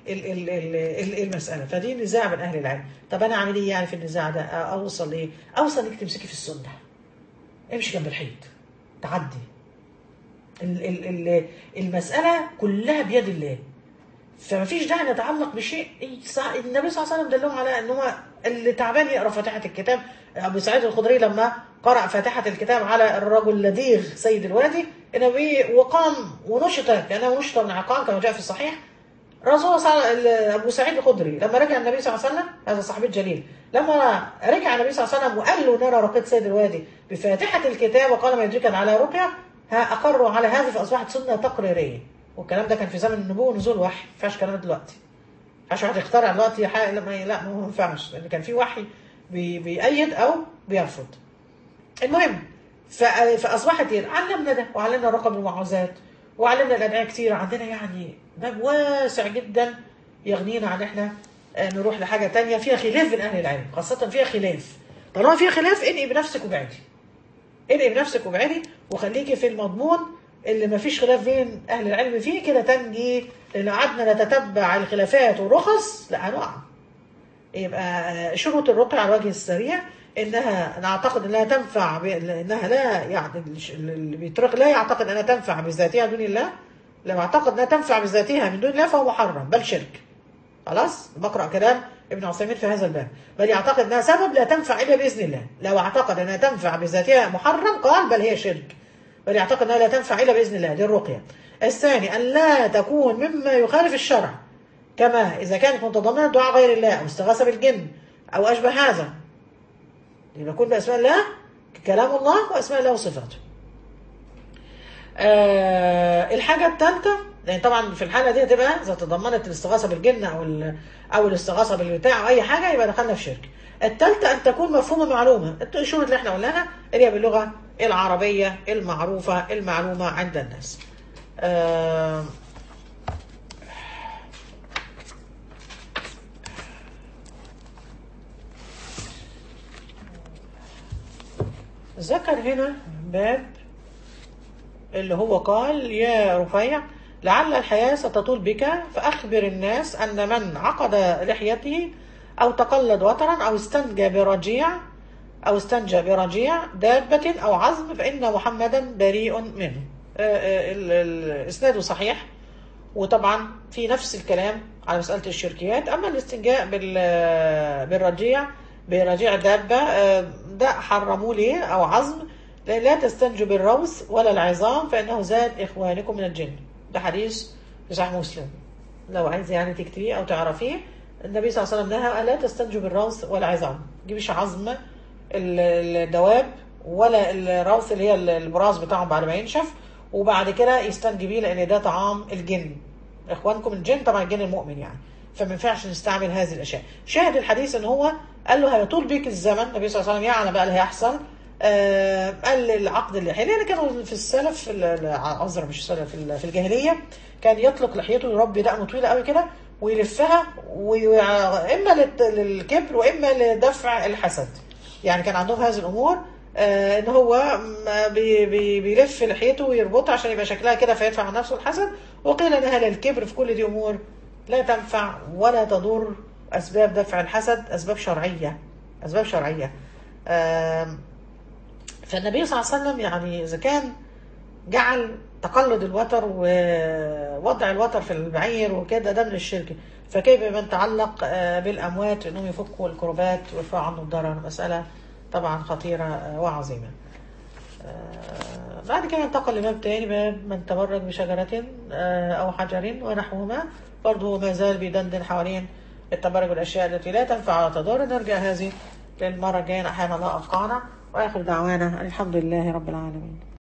[SPEAKER 1] ال- ال- ال- ال- المساله فدي نزاع بين اهل العلم طب انا اعمل ايه يعني في النزاع ده اوصل ايه اوصل انك تمسكي في السنه امشي جنب الحيط تعدي ال- ال- ال- المساله كلها بيد الله فما فيش داعي نتعلق بشيء يسع- النبي صلى الله عليه وسلم دلهم على ان هو اللي تعبان يقرا فاتحه الكتاب ابو سعيد الخدري لما قرأ فاتحة الكتاب على الرجل اللذيذ سيد الوادي النبي وقام ونشط كان نشط من عقام كما جاء في الصحيح رسول صلى ابو سعيد الخدري لما رجع النبي صلى الله عليه وسلم هذا صحابي جليل لما رجع النبي صلى الله عليه وسلم وقال له ان انا رقيت سيد الوادي بفاتحه الكتاب وقال ما يدريك أن على رقيه ها اقروا على هذه فاصبحت سنه تقريريه والكلام ده كان في زمن النبوه ونزول وحي ما ينفعش كلام دلوقتي ما ينفعش واحد يخترع دلوقتي حاجه لا ما لا ما ينفعش لان كان في وحي بي- بيأيد او بيرفض المهم ف- فاصبحت ايه علمنا ده وعلمنا رقم المعوذات وعلمنا الادعيه كتير عندنا يعني باب واسع جدا يغنينا عن احنا آه، نروح لحاجه تانية فيها خلاف بين اهل العلم خاصه فيها خلاف طالما فيها خلاف انقي بنفسك وبعدي انقي بنفسك وبعدي وخليكي في المضمون اللي ما فيش خلاف بين اهل العلم فيه كده تنجي لان قعدنا نتتبع الخلافات والرخص لا هنقع يبقى شروط الرقية على الوجه السريع انها نعتقد انها تنفع ب... انها لا يعني اللي بيترق لا يعتقد انها تنفع بذاتها دون الله لو اعتقد انها تنفع بذاتها من دون الله فهو محرم بل شرك خلاص بقرا كلام ابن عثيمين في هذا الباب بل يعتقد انها سبب لا تنفع الا باذن الله لو اعتقد انها تنفع بذاتها محرم قال بل هي شرك بل يعتقد انها لا تنفع الا باذن الله دي الرقيه الثاني ان لا تكون مما يخالف الشرع كما إذا كانت متضمنة دعاء غير الله أو استغاثة بالجن أو أشبه هذا يبقى كل بأسماء الله كلام الله وأسماء الله وصفاته آه الحاجة الثالثة لأن طبعا في الحالة دي تبقى إذا تضمنت الاستغاثة بالجن أو ال- أو الاستغاثة بالبتاع أو أي حاجة يبقى دخلنا في شرك. الثالثة أن تكون مفهومة معلومة، الشروط اللي احنا قلناها اللي هي باللغة العربية المعروفة المعلومة عند الناس. آه ذكر هنا باب اللي هو قال يا رفيع لعل الحياة ستطول بك فأخبر الناس أن من عقد لحيته أو تقلد وترا أو استنجى برجيع أو استنجى برجيع دابة أو عظم فإن محمدا بريء منه آه، آه، ال- ال- الإسناد صحيح وطبعا في نفس الكلام على مسألة الشركيات أما الاستنجاء بال- بالرجيع برجيع دابة آه، ده حرموه ليه أو عظم لأن لا تستنجوا بالروث ولا العظام فإنه زاد إخوانكم من الجن ده حديث في صحيح مسلم لو عايز يعني تكتبيه أو تعرفيه النبي صلى الله عليه وسلم نهى ألا تستنجوا بالروث ولا عظام تجيبش عظم ال- الدواب ولا الروث اللي هي البراز بتاعهم بعد ما ينشف وبعد كده يستنجي بيه لان ده طعام الجن اخوانكم الجن طبعا الجن المؤمن يعني فما ينفعش نستعمل هذه الاشياء شاهد الحديث ان هو قال له هيطول بيك الزمن النبي صلى الله عليه وسلم يعلم بقى اللي هيحصل آه قال العقد اللحيه لان كانوا في السلف في ال- عذرا مش السلف في ال- في الجاهليه كان يطلق لحيته يربي دقنه طويله قوي كده ويلفها وي- اما للت- للكبر واما لدفع الحسد يعني كان عندهم هذه الامور آه ان هو م- بي بي بيلف لحيته ويربطها عشان يبقى شكلها كده فيدفع عن نفسه الحسد وقيل انها للكبر في كل دي امور لا تنفع ولا تضر اسباب دفع الحسد اسباب شرعيه اسباب شرعيه آم، فالنبي صلى الله عليه وسلم يعني اذا كان جعل تقلد الوتر ووضع الوتر في البعير وكده ده من الشرك فكيف من تعلق آه، بالاموات انهم يفكوا الكربات ويرفعوا عنه الضرر مساله طبعا خطيره آه، وعظيمه آه، بعد كده انتقل لباب تاني باب من تبرج بشجرة آه، أو حجر ونحوهما برضه ما زال بيدندن حوالين التبرج والأشياء التي لا تنفع ولا تضر نرجع هذه للمرة الجاية أحيانا لا أبقانا وآخر دعوانا الحمد لله رب العالمين